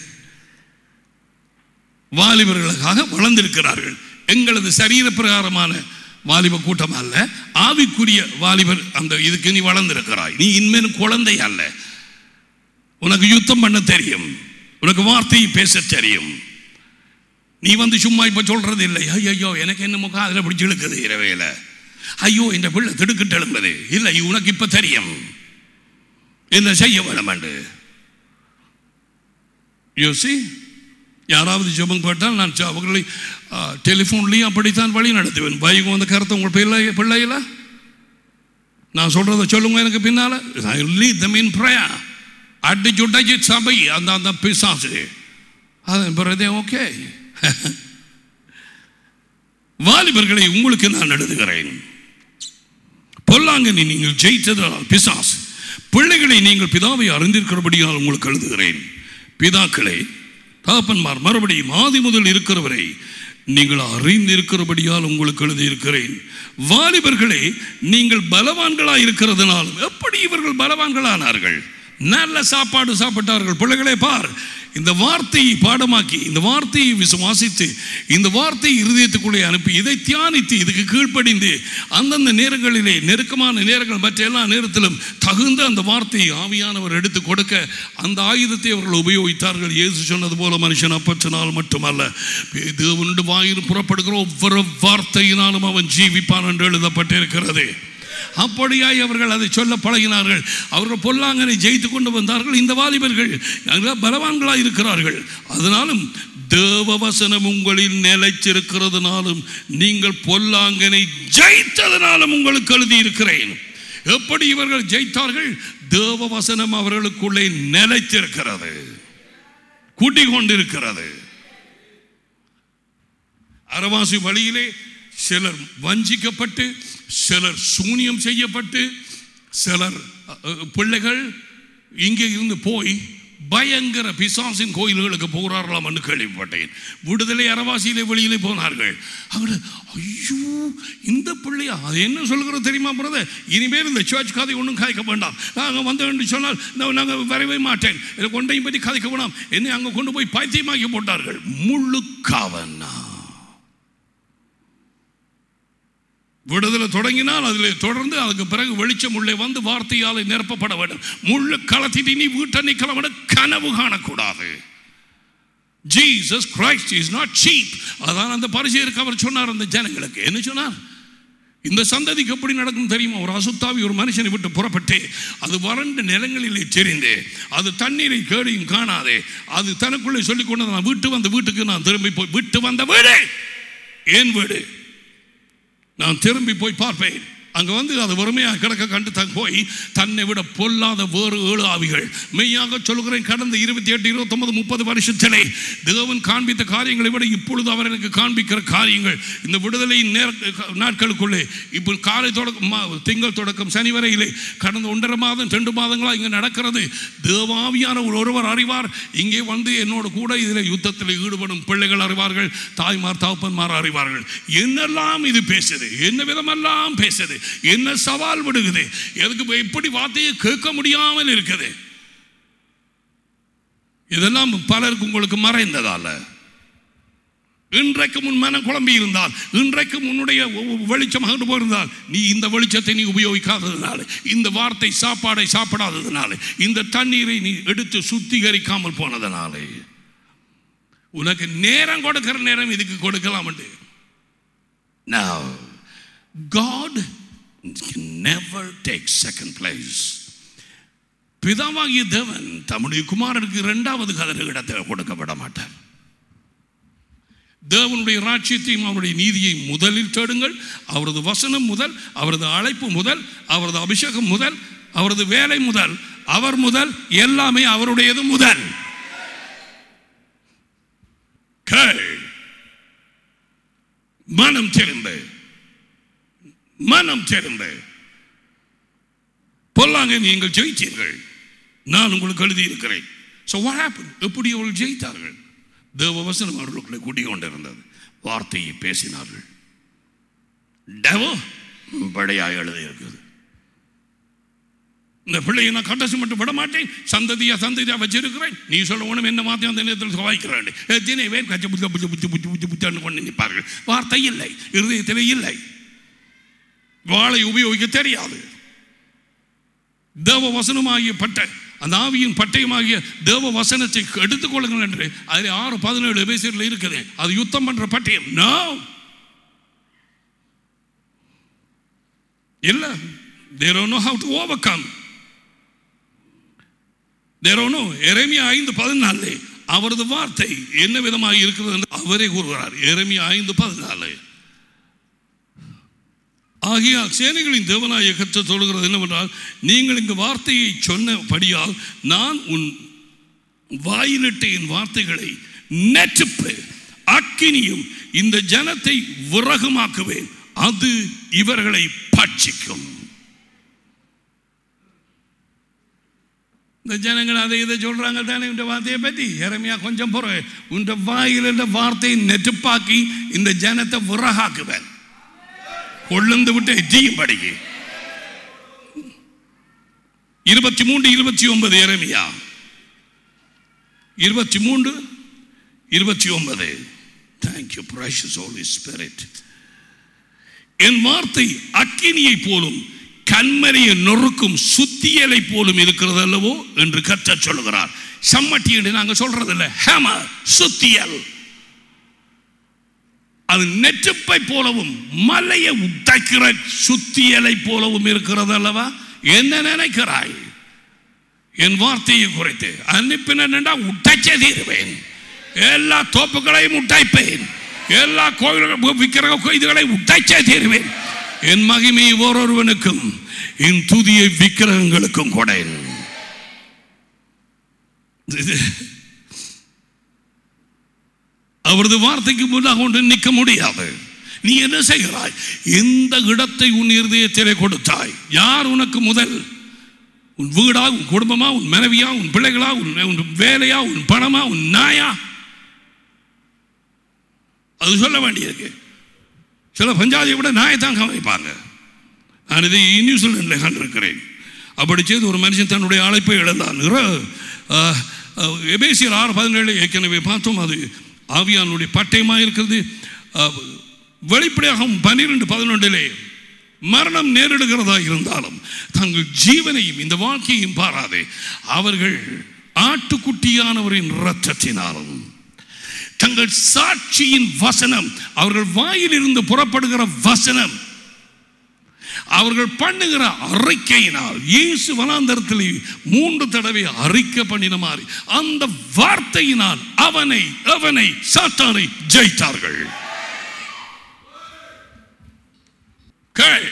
வாலிபர்களுக்காக வளர்ந்திருக்கிறார்கள் எங்களது சரீர பிரகாரமான வாலிப கூட்டம் அல்ல ஆவிக்குரிய வாலிபர் அந்த இதுக்கு நீ வளர்ந்திருக்கிறாய் நீ இனிமேல் குழந்தை அல்ல உனக்கு யுத்தம் பண்ண தெரியும் உனக்கு வார்த்தையை பேச தெரியும் நீ வந்து சும்மா இப்ப சொல்றது இல்லை ஐயோ எனக்கு என்ன முகம் அதில் பிடிச்சி இழுக்குது இரவையில ஐயோ இந்த பிள்ளை திடுக்கிட்டு எழும்புது இல்லை உனக்கு இப்ப தெரியும் என்ன செய்ய வேணும் என்று யோசி யாராவது ஜெபம் கேட்டால் நான் ஜெ- அவர்களை டெலிஃபோன்லேயும் அப்படித்தான் வழி நடத்துவேன் பைக்கு வந்து கருத்து உங்கள் பிள்ளை பிள்ளையில நான் சொல்றத சொல்லுங்க எனக்கு பின்னால லீட் தம் இன் பிரயா அடிச்சு உடைச்சு சபை அந்த அந்த பிசாசு அது பிறதே ஓகே வாலிபர்களை உங்களுக்கு நான் எழுதுகிறேன் பொல்லாங்கனை நீங்கள் ஜெயித்ததால் பிசாஸ் பிள்ளைகளை நீங்கள் பிதாவை அறிந்திருக்கிறபடியால் உங்களுக்கு எழுதுகிறேன் பிதாக்களே தகப்பன்மார் மறுபடியும் ஆதி முதல் இருக்கிறவரை நீங்கள் அறிந்திருக்கிறபடியால் உங்களுக்கு எழுதியிருக்கிறேன் வாலிபர்களே நீங்கள் பலவான்களாய் இருக்கிறதுனாலும் எப்படி இவர்கள் பலவான்களானார்கள் நல்ல சாப்பாடு சாப்பிட்டார்கள் பிள்ளைகளே பார் இந்த வார்த்தையை பாடமாக்கி இந்த வார்த்தையை விசுவாசித்து இந்த வார்த்தையை இருதயத்துக்குள்ளே அனுப்பி இதை தியானித்து இதுக்கு கீழ்ப்படிந்து அந்தந்த நேரங்களிலே நெருக்கமான நேரங்கள் மற்ற எல்லா நேரத்திலும் தகுந்த அந்த வார்த்தையை ஆவியானவர் எடுத்து கொடுக்க அந்த ஆயுதத்தை அவர்கள் உபயோகித்தார்கள் இயேசு சொன்னது போல மனுஷன் அப்பச்சனால் மட்டுமல்ல தேவனுடைய வாயில் புறப்படுகிற ஒவ்வொரு வார்த்தையினாலும் அவன் ஜீவிப்பான் என்று எழுதப்பட்டிருக்கிறது அப்படியாய் அவர்கள் அதை சொல்ல பழகினார்கள் அவர்கள் பொல்லாங்கனை ஜெயித்து கொண்டு வந்தார்கள் இந்த வாலிபர்கள் நாங்கள் பலவான்களாய் இருக்கிறார்கள் அதனாலும் தேவ வசனம் உங்களில் நிலைச்சிருக்கிறதுனாலும் நீங்கள் பொல்லாங்கனை ஜெயித்ததனாலும் உங்களுக்கு எழுதியிருக்கிறேன் எப்படி இவர்கள் ஜெயித்தார்கள் தேவ வசனம் அவர்களுக்குள்ளே நிலைத்திருக்கிறது கூட்டிக் கொண்டிருக்கிறது அரவாசி வழியிலே சிலர் வஞ்சிக்கப்பட்டு சிலர் சூனியம் செய்யப்பட்டு சிலர் அ, அ, பிள்ளைகள் இங்கே இருந்து போய் பயங்கர பிசாசின் கோயில்களுக்கு போகிறார்களாம் என்று கேள்விப்பட்டேன் விடுதலை அரவாசியிலே வெளியிலே போனார்கள் அவர் ஐயோ இந்த பிள்ளையா அது என்ன சொல்கிறது தெரியுமா பிரதர் இனிமேல் இந்த சர்ச் கதை ஒன்றும் கதைக்க வேண்டாம் நாங்கள் வந்தோம் என்று சொன்னால் நான் நாங்கள் வரவே மாட்டேன் இதை கொண்டையும் பற்றி கதைக்க வேண்டாம் என்னை அங்கே கொண்டு போய் பைத்தியமாக்கி போட்டார்கள் முழுக்காவன்னா விடுதலை தொடங்கினால் அதில் தொடர்ந்து அதுக்கு பிறகு வெளிச்சம் உள்ளே வந்து வார்த்தையால் நிரப்பப்பட வேண்டும் முள்ளு களத்திட்டு நீ வீட்டை நிற்கலாம் கனவு காணக்கூடாது Jesus Christ is not cheap அதான் அந்த பரிசெயருக்கு அவர் சொன்னார் அந்த ஜனங்களுக்கு என்ன சொன்னார் இந்த சந்ததிக்கு எப்படி நடக்கும் தெரியுமா ஒரு அசுத்தாவி ஒரு மனுஷனை விட்டு புறப்பட்டு அது வறண்ட நிலங்களிலே தெரிந்து அது தண்ணீரை கேடியும் காணாதே அது தனக்குள்ளே சொல்லிக் கொண்டு நான் வீட்டு வந்த வீட்டுக்கு நான் திரும்பி போய் விட்டு வந்த வீடு ஏன் வீடு நான் திரும்பி போய் பார்ப்பேன் அங்க வந்து அது வறுமையாக கிடக்க கண்டு தன் போய் தன்னை விட பொல்லாத வேறு ஏழு ஆவிகள் மெய்யாக சொல்கிறேன் கடந்த இருபத்தி எட்டு இருபத்தொன்பது முப்பது வருஷத்திலே தேவன் காண்பித்த காரியங்களை விட இப்பொழுது அவர் எனக்கு காண்பிக்கிற காரியங்கள் இந்த விடுதலையின் நேர நாட்களுக்குள்ளே இப்போ காலை தொடக்கம் மா- திங்கள் தொடக்கம் சனி வரையிலே கடந்த ஒன்றரை மாதம் ரெண்டு மாதங்களா இங்கே நடக்கிறது தேவாவியான ஒரு ஒருவர் அறிவார் இங்கே வந்து என்னோட கூட இதில் யுத்தத்தில் ஈடுபடும் பிள்ளைகள் அறிவார்கள் தாய்மார் தகப்பன்மார் அறிவார்கள் என்னெல்லாம் இது பேசுது என்ன விதமெல்லாம் பேசுது என்ன சவால் விடுகுது எதுக்கு எப்படி வார்த்தையை கேட்க முடியாமல் இருக்குது இதெல்லாம் பலருக்கு உங்களுக்கு மறைந்ததால இன்றைக்கு முன் மனம் குழம்பி இருந்தால் இன்றைக்கு உன்னுடைய வெளிச்சம் அகன்று போயிருந்தால் நீ இந்த வெளிச்சத்தை நீ உபயோகிக்காததுனால இந்த வார்த்தை சாப்பாடை சாப்பிடாததுனால இந்த தண்ணீரை நீ எடுத்து சுத்திகரிக்காமல் போனதுனாலே உனக்கு நேரம் கொடுக்கிற நேரம் இதுக்கு கொடுக்கலாம் Now, God can never take second place. பிதாவாகிய தேவன் தம்முடைய குமாரனுக்கு இரண்டாவது கதறு இடத்தை கொடுக்க விட மாட்டார் தேவனுடைய ராட்சியத்தையும் அவருடைய நீதியை முதலில் தேடுங்கள் அவரது வசனம் முதல் அவரது அழைப்பு முதல் அவரது அபிஷேகம் முதல் அவரது வேலை முதல் அவர் முதல் எல்லாமே அவருடையது முதல் கேள் மனம் திறந்து மனம் திறந்து பொல்லாங்க நீங்கள் ஜெயித்தீர்கள் நான் உங்களுக்கு எழுதியிருக்கிறேன் ஸோ வாட் ஹேப்பன் எப்படி அவர்கள் ஜெயித்தார்கள் தேவ வசனம் அவர்களுக்குள்ளே குடிக்கொண்டிருந்தது வார்த்தையை பேசினார்கள் டெவோ படையாக எழுதியிருக்குது இந்த பிள்ளையை நான் கட்டசு மட்டும் விட மாட்டேன் சந்ததியா சந்ததியா வச்சிருக்கிறேன் நீ சொல்ல ஒன்றும் என்ன மாற்றி அந்த நேரத்தில் சுவாய்க்கிறேன் எத்தனை பேர் கச்ச புச்ச புச்ச புச்ச புச்ச புச்ச புச்சான்னு கொண்டு நிற்பார்கள் வார்த்தை இல்லை இருதயத்தில் இல்லை வாளை உபயோகிக்க தெரியாது தேவ வசனமாகிய பட்டை அந்த ஆவியின் பட்டயமாகிய தேவ வசனத்தை எடுத்துக்கொள்ளுங்கள் என்று அதில் ஆறு பதினேழு பேசியில் இருக்குது அது யுத்தம் பண்ற பட்டயம் நோ இல்ல they don't know how to overcome they don't know எரேமியா ஐந்து பதினாலு அவரது வார்த்தை என்ன விதமாக இருக்கிறது என்று அவரே கூறுகிறார் எரேமியா ஐந்து பதினாலு ஆகியால் சேனைகளின் தேவனாய கற்று சொல்கிறது என்னவென்றால் நீங்கள் இங்கு வார்த்தையை சொன்னபடியால் நான் உன் வாயிலிட்ட என் வார்த்தைகளை நெற்றுப்பு அக்கினியும் இந்த ஜனத்தை விறகுமாக்குவேன் அது இவர்களை பட்சிக்கும் இந்த ஜனங்கள் அதை இதை சொல்றாங்க தானே இந்த வார்த்தையை பற்றி இறமையா கொஞ்சம் பிறகு உன்ற வாயில் இந்த வார்த்தையை நெருப்பாக்கி இந்த ஜனத்தை விறகாக்குவேன் கொழுந்து விட்டு எட்டியும் படிக்கு இருபத்தி மூன்று இருபத்தி ஒன்பது இறமையா இருபத்தி மூன்று இருபத்தி ஒன்பது தேங்க்யூ ப்ரைஷஸ் ஹோலி ஸ்பிரிட் என் வார்த்தை அக்கினியை போலும் கண்மனையை நொறுக்கும் சுத்தியலை போலும் இருக்கிறது அல்லவோ என்று கற்ற சொல்லுகிறார் சம்மட்டி என்று நாங்க சொல்றது இல்ல ஹேமர் சுத்தியல் அது நெற்றுப்பை போலவும் மலையை உடைக்கிற சுத்தியலை போலவும் இருக்கிறது அல்லவா என்ன நினைக்கிறாய் என் வார்த்தையை குறைத்து அனுப்பினா உடைச்சே தீருவேன் எல்லா தோப்புகளையும் உடைப்பேன் எல்லா கோயில்கள் விக்கிரக கொய்துகளை உடைச்சே தீருவேன் என் மகிமையை ஓரொருவனுக்கும் என் துதியை விக்கிரகங்களுக்கும் கொடேன் இது- அவரது வார்த்தைக்கு முன்னாக ஒன்று நிற்க முடியாது நீ என்ன செய்கிறாய் எந்த இடத்தை உன் இருதயத்திலே கொடுத்தாய் யார் உனக்கு முதல் உன் வீடா உன் குடும்பமா உன் மனைவியா உன் பிள்ளைகளா உன் உன் வேலையா உன் பணமா உன் நாயா அது சொல்ல வேண்டியிருக்கு சில பஞ்சாதியை விட நாயை தான் கவனிப்பாங்க நான் இதை நியூசிலாண்டில் கண்டிருக்கிறேன் அப்படி செய்து ஒரு மனுஷன் தன்னுடைய அழைப்பை இழந்தான் இற- அஹ், அஹ், எபேசியர் ஆறு பதினேழு ஏற்கனவே பார்த்தோம் அது ஆவியானுடைய பட்டயமாக இருக்கிறது அஹ், வெளிப்படையாக பன்னிரெண்டு பதினொன்றிலே மரணம் நேரிடுகிறதா இருந்தாலும் தங்கள் ஜீவனையும் இந்த வாழ்க்கையும் பாராதே அவர்கள் ஆட்டுக்குட்டியானவரின் இரத்தத்தினாலும் தங்கள் சாட்சியின் வசனம் அவர்கள் வாயிலிருந்து புறப்படுகிற வசனம் அவர்கள் பண்ணுகிற அறிக்கையினால் இயேசு வனாந்தரத்தில் மூன்று தடவை அறிக்கை பண்ணின மாதிரி அந்த வார்த்தையினால் அவனை அவனை சாத்தானை ஜெயித்தார்கள் கேள்.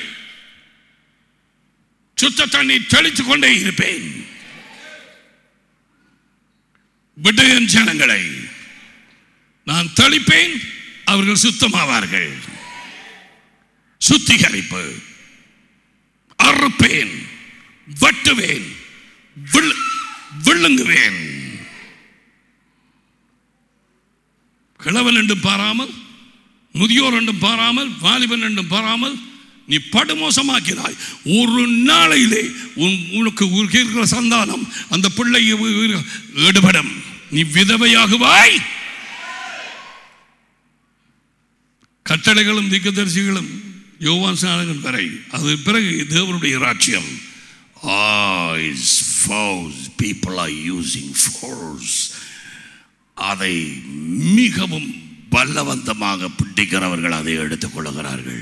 சுத்த தண்ணீர் தெளித்துக் கொண்டே இருப்பேன் விடு என் ஜனங்களை நான் தெளிப்பேன் அவர்கள் சுத்தமாவார்கள் சுத்திகரிப்பு அறுப்பேன் வெட்டுவேன் விழு- விழுங்குவேன் கிழவன் என்றும் பாராமல் முதியோர் என்றும் பாராமல் வாலிபன் என்றும் பாராமல் நீ படுமோசமாக்கிறாய் ஒரு நாளையிலே உன் உனக்கு உனக்கு இருக்கிற சந்தானம் அந்த பிள்ளை ஈடுபடும் நீ விதவையாகுவாய் கட்டளைகளும் திக்கதரிசிகளும் யோவான் சாணகன் வரை அது பிறகு தேவனுடைய ராட்சியம் Eyes, foes, people are using force. அதை மிகவும் பலவந்தமாக பிடிக்கிறவர்கள் அதை எடுத்துக் கொள்கிறார்கள்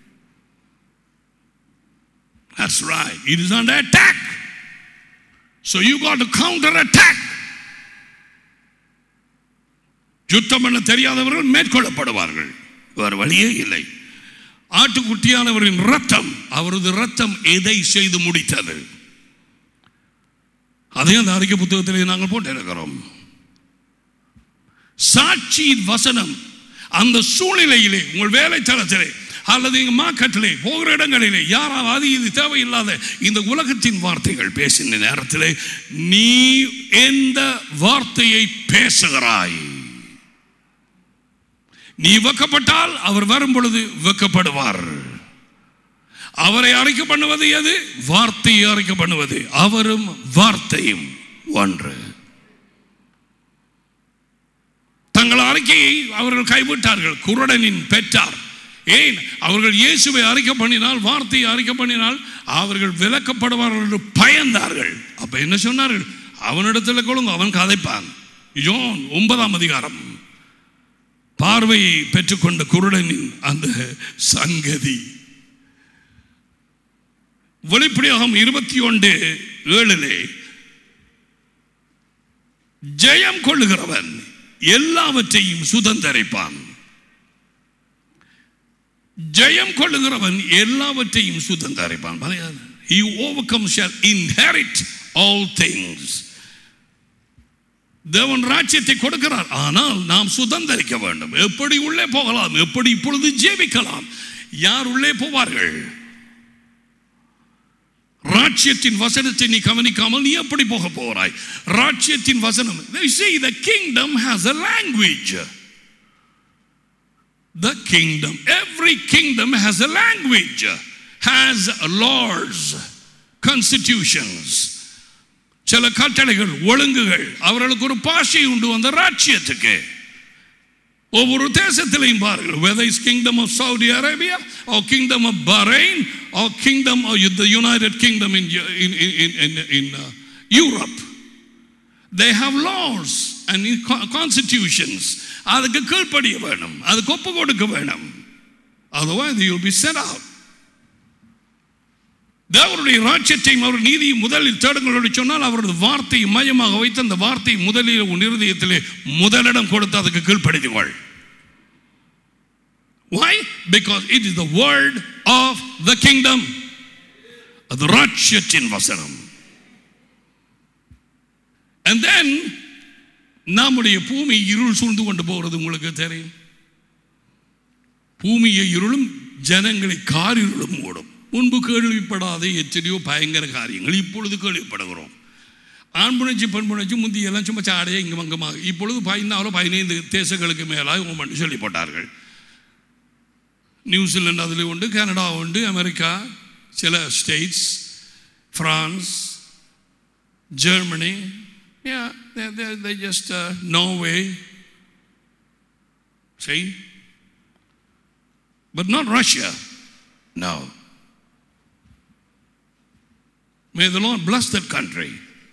That's right. It is under attack. So you got to counter attack. யுத்தம் பண்ண தெரியாதவர்கள் மேற்கொள்ளப்படுவார்கள் வேறு வழியே இல்லை ஆட்டுக்குட்டியானவரின் ரத்தம் அவரது ரத்தம் எதை செய்து முடித்தது அதே அந்த அறிக்கை புத்தகத்திலே நாங்கள் போட்டிருக்கிறோம் சாட்சியின் வசனம் அந்த சூழ்நிலையிலே உங்கள் வேலை தளத்திலே அல்லது எங்கள் மார்க்கெட்டிலே போகிற இடங்களிலே யாராவது இது தேவையில்லாத இந்த உலகத்தின் வார்த்தைகள் பேசின நேரத்திலே நீ எந்த வார்த்தையை பேசுகிறாய் நீ வெக்கப்பட்டால் அவர் வரும் பொழுது வெக்கப்படுவார் அவரை அறிக்கை பண்ணுவது எது வார்த்தையை அறிக்கை பண்ணுவது அவரும் வார்த்தையும் ஒன்று தங்கள் அறிக்கையை அவர்கள் கைவிட்டார்கள் குருடனின் பெற்றார் ஏன் அவர்கள் இயேசுவை அறிக்கை பண்ணினால் வார்த்தையை அறிக்கை பண்ணினால் அவர்கள் விலக்கப்படுவார்கள் என்று பயந்தார்கள் அப்ப என்ன சொன்னார்கள் அவனிடத்தில் கொள்ளுங்க அவன் கதைப்பான் யோன் ஒன்பதாம் அதிகாரம் பார்வையை பெற்றுக்கொண்ட குருடனின் அந்த சங்கதி வெளிப்படையாகும் இருபத்தி ஒன்று ஏழிலே ஜெயம் கொள்ளுகிறவன் எல்லாவற்றையும் சுதந்தரிப்பான் ஜெயம் கொள்ளுகிறவன் எல்லாவற்றையும் சுதந்தரிப்பான் He overcomes shall inherit all things. தேவன் ராஜ்யத்தை கொடுக்கிறார் ஆனால் நாம் சுதந்தரிக்க வேண்டும் எப்படி உள்ளே போகலாம் எப்படி இப்பொழுது ஜீவிக்கலாம் யார் உள்ளே போவார்கள் ராஜ்யத்தின் வசனத்தை நீ கவனிக்காமல் நீ எப்படி போக போகிறாய் ராஜ்யத்தின் வசனம் they say the kingdom has a language the kingdom every kingdom has a language has laws constitutions சில கட்டளைகள் ஒழுங்குகள் அவர்களுக்கு ஒரு பாஷை உண்டு அந்த ராஜ்யத்துக்கு ஒவ்வொரு தேசத்திலையும் பாருங்கள் whether it's kingdom of Saudi Arabia or kingdom of Bahrain or kingdom of the United Kingdom in in in in, in uh, Europe they have laws and co- constitutions அதுக்கு கீழ்ப்படிய வேணும் அதுக்கு ஒப்பு கொடுக்க வேணும் otherwise you will be set out தேவருடைய ராஜ்யத்தையும் அவர் நீதியும் முதலில் தேடுங்கள் என்று சொன்னால் அவரது வார்த்தையை மையமாக வைத்து அந்த வார்த்தையை முதலில் உன் இருதயத்திலே முதலிடம் கொடுத்து அதுக்கு கீழ்ப்படுத்துங்கள் Why? Because it is the word of the kingdom. அது ராஜ்யத்தின் வசனம் And then நம்முடைய பூமி இருள் சூழ்ந்து கொண்டு போகிறது உங்களுக்கு தெரியும் பூமியை இருளும் ஜனங்களை காரிருளும் மூடும் முன்பு கேள்விப்படாத எத்தனையோ பயங்கர காரியங்கள் இப்பொழுது கேள்விப்படுகிறோம் ஆண் புணர்ச்சி பெண் புணர்ச்சி முந்தி எல்லாம் சும்மா சாடையே இங்கே மங்கமாக இப்பொழுது பதினாலோ பதினைந்து தேசங்களுக்கு மேலாக உமன் சொல்லி போட்டார்கள் நியூசிலாந்து அதில் உண்டு கனடா உண்டு அமெரிக்கா சில states France Germany Yeah, they, they, they just uh, Norway. See? But not Russia. No. May the Lord bless that country.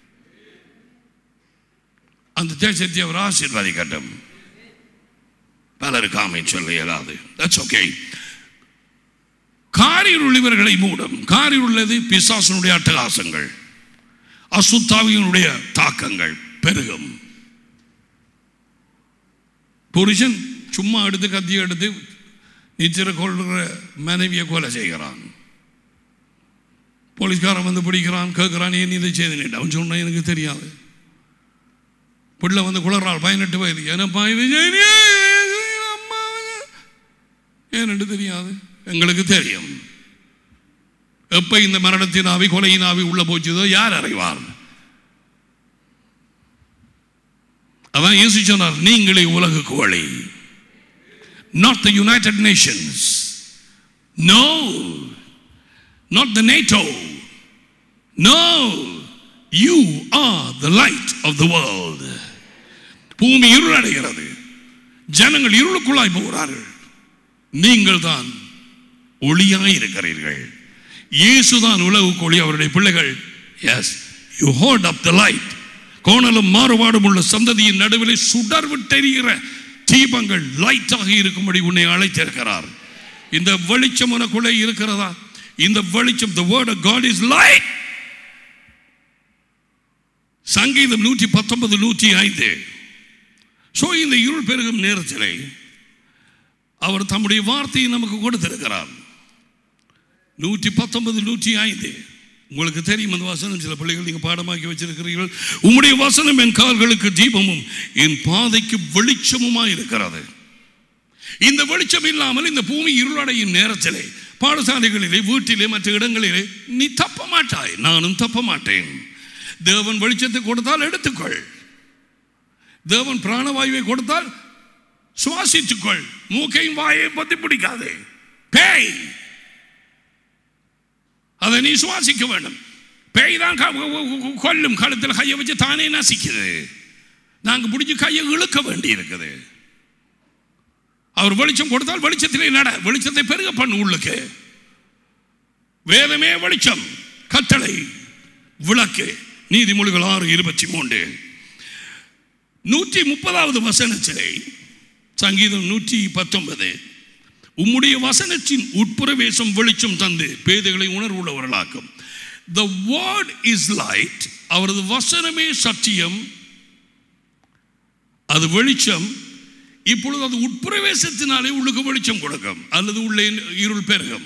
அந்த தேசத்தை அவர் ஆசீர்வதிக்கட்டும் பலருக்கு ஆமை சொல்ல இயலாது தட்ஸ் ஓகே காரில் இவர்களை மூடும் காரில் உள்ளது பிசாசனுடைய அட்டகாசங்கள் அசுத்தாவியினுடைய தாக்கங்கள் பெருகும் புருஷன் சும்மா எடுத்து கத்தி எடுத்து நிச்சர கொள்கிற மனைவியை கொலை செய்கிறான் போலீஸ்காரன் வந்து பிடிக்கிறான் கேட்கிறான் ஏன் இதை செய்து அவன் சொன்னான் எனக்கு தெரியாது பிள்ளை வந்து குளறாள் பதினெட்டு வயது என்னப்பா இது செய்தியே? அம்மா ஏனென்று தெரியாது எங்களுக்கு தெரியும் எப்ப இந்த மரணத்தின் ஆவி கொலையின் ஆவி உள்ள போச்சுதோ யார் அறிவார் அதான் இயேசு சொன்னார் நீங்களே உலக கோழி not the united nations no not the NATO no you are the light of the world பூமி இருளடைகிறது ஜனங்கள் இருளுக்குள்ளாய் போகிறார்கள் நீங்கள் தான் ஒளியாய் இருக்கிறீர்கள் இயேசுதான் உலகுக்கு ஒளி அவருடைய பிள்ளைகள் as you hold up the light கோணலும் மாறுபாடும் உள்ள சந்ததியின் நடுவிலே சுடர் விட்டெறிகிற தீபங்கள் லைட்டாக இருக்கும்படி உன்னை அழைத்திருக்கிறார் இந்த வெளிச்சம் உனக்குள்ளே இருக்கிறதா இந்த வெளிச்சம் the word of God is light சங்கீதம் நூற்றி பத்தொன்பது நூற்றி ஐந்து ஸோ இந்த இருள் பெருகும் நேரத்திலே அவர் தம்முடைய வார்த்தையை நமக்கு கொடுத்திருக்கிறார் நூற்றி பத்தொன்பது நூற்றி ஐந்து உங்களுக்கு தெரியும் அந்த வசனம் சில பிள்ளைகள் நீங்கள் பாடமாக்கி வச்சிருக்கிறீர்கள் உம்முடைய வசனம் என் கால்களுக்கு தீபமும் என் பாதைக்கு வெளிச்சமுமா இருக்கிறது இந்த வெளிச்சம் இல்லாமல் இந்த பூமி இருளடையும் நேரத்திலே பாடசாலைகளிலே வீட்டிலே மற்ற இடங்களிலே நீ தப்ப மாட்டாய் நானும் தப்ப மாட்டேன் தேவன் வெளிச்சத்தை கொடுத்தால் எடுத்துக்கொள் தேவன் பிராணவாயுவை கொடுத்தால் சுவாசித்துக்கொள் மூக்கையும் வாயை பத்தி பிடிக்காதே பேய் அதை நீ சுவாசிக்க வேண்டும் பேய் தான் க- கொ- கொ- கொல்லும் கழுத்தில் கையை வச்சு தானே நசிக்குது நாங்க பிடிச்சி கையை இழுக்க வேண்டி இருக்குது அவர் வெளிச்சம் கொடுத்தால் வெளிச்சத்திலே நட வெளிச்சத்தை பெருக பண்ணு உள்ளுக்கு வேதமே வெளிச்சம் கட்டளை விளக்கு நீதிமொழிகள் ஆறு இருபத்தி மூன்று நூற்றி முப்பதாவது வசனத்திலே சங்கீதம் நூற்றி பத்தொன்பது உம்முடைய வசனத்தின் உட்புறவேசம் வெளிச்சம் தந்து பேதைகளை உணர்வுள்ளவர்களாக்கும் த வேர்ட் இஸ் லைட் அவரது வசனமே சத்தியம் அது வெளிச்சம் இப்பொழுது அது உட்பிரவேசத்தினாலே உள்ளுக்கு வெளிச்சம் கொடுக்கும் அல்லது உள்ளே இருள் பெருகும்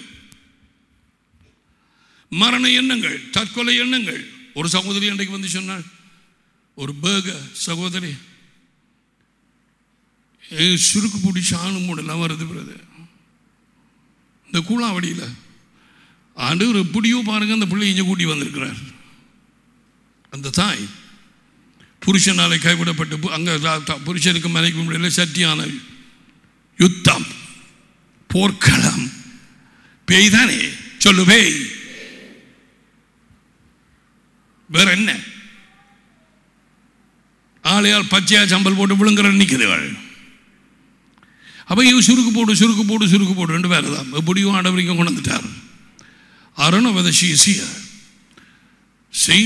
மரண எண்ணங்கள் தற்கொலை எண்ணங்கள் ஒரு சகோதரி அன்றைக்கு வந்து சொன்னாள் ஒரு பேக சகோதரி ஏய், சுருக்கு பிடிச்சி ஆணு மூடலாம் வருது பிரதர் இந்த கூழாவடியில் ஆண்டவர் எப்படியோ பாருங்க அந்த பிள்ளை இங்கே கூட்டி வந்திருக்கிறார் அந்த தாய் புருஷனாலே கைவிடப்பட்டு பு- அங்க த- த- புருஷனுக்கு மனைவி முடியல சட்டியான யுத்தம் போர்க்களம் பேய் தானே சொல்லு பேய் வேற என்ன ஆளையால் பச்சையா சம்பல் போட்டு விழுங்குற நிற்குதுகள் அப்போ இவ சுருக்கு போடு சுருக்கு போடு சுருக்கு போடு ரெண்டு பேர் தான் எப்படியும் ஆண்டவரைக்கும் கொண்டு வந்துட்டார் I don't know whether she is here. See?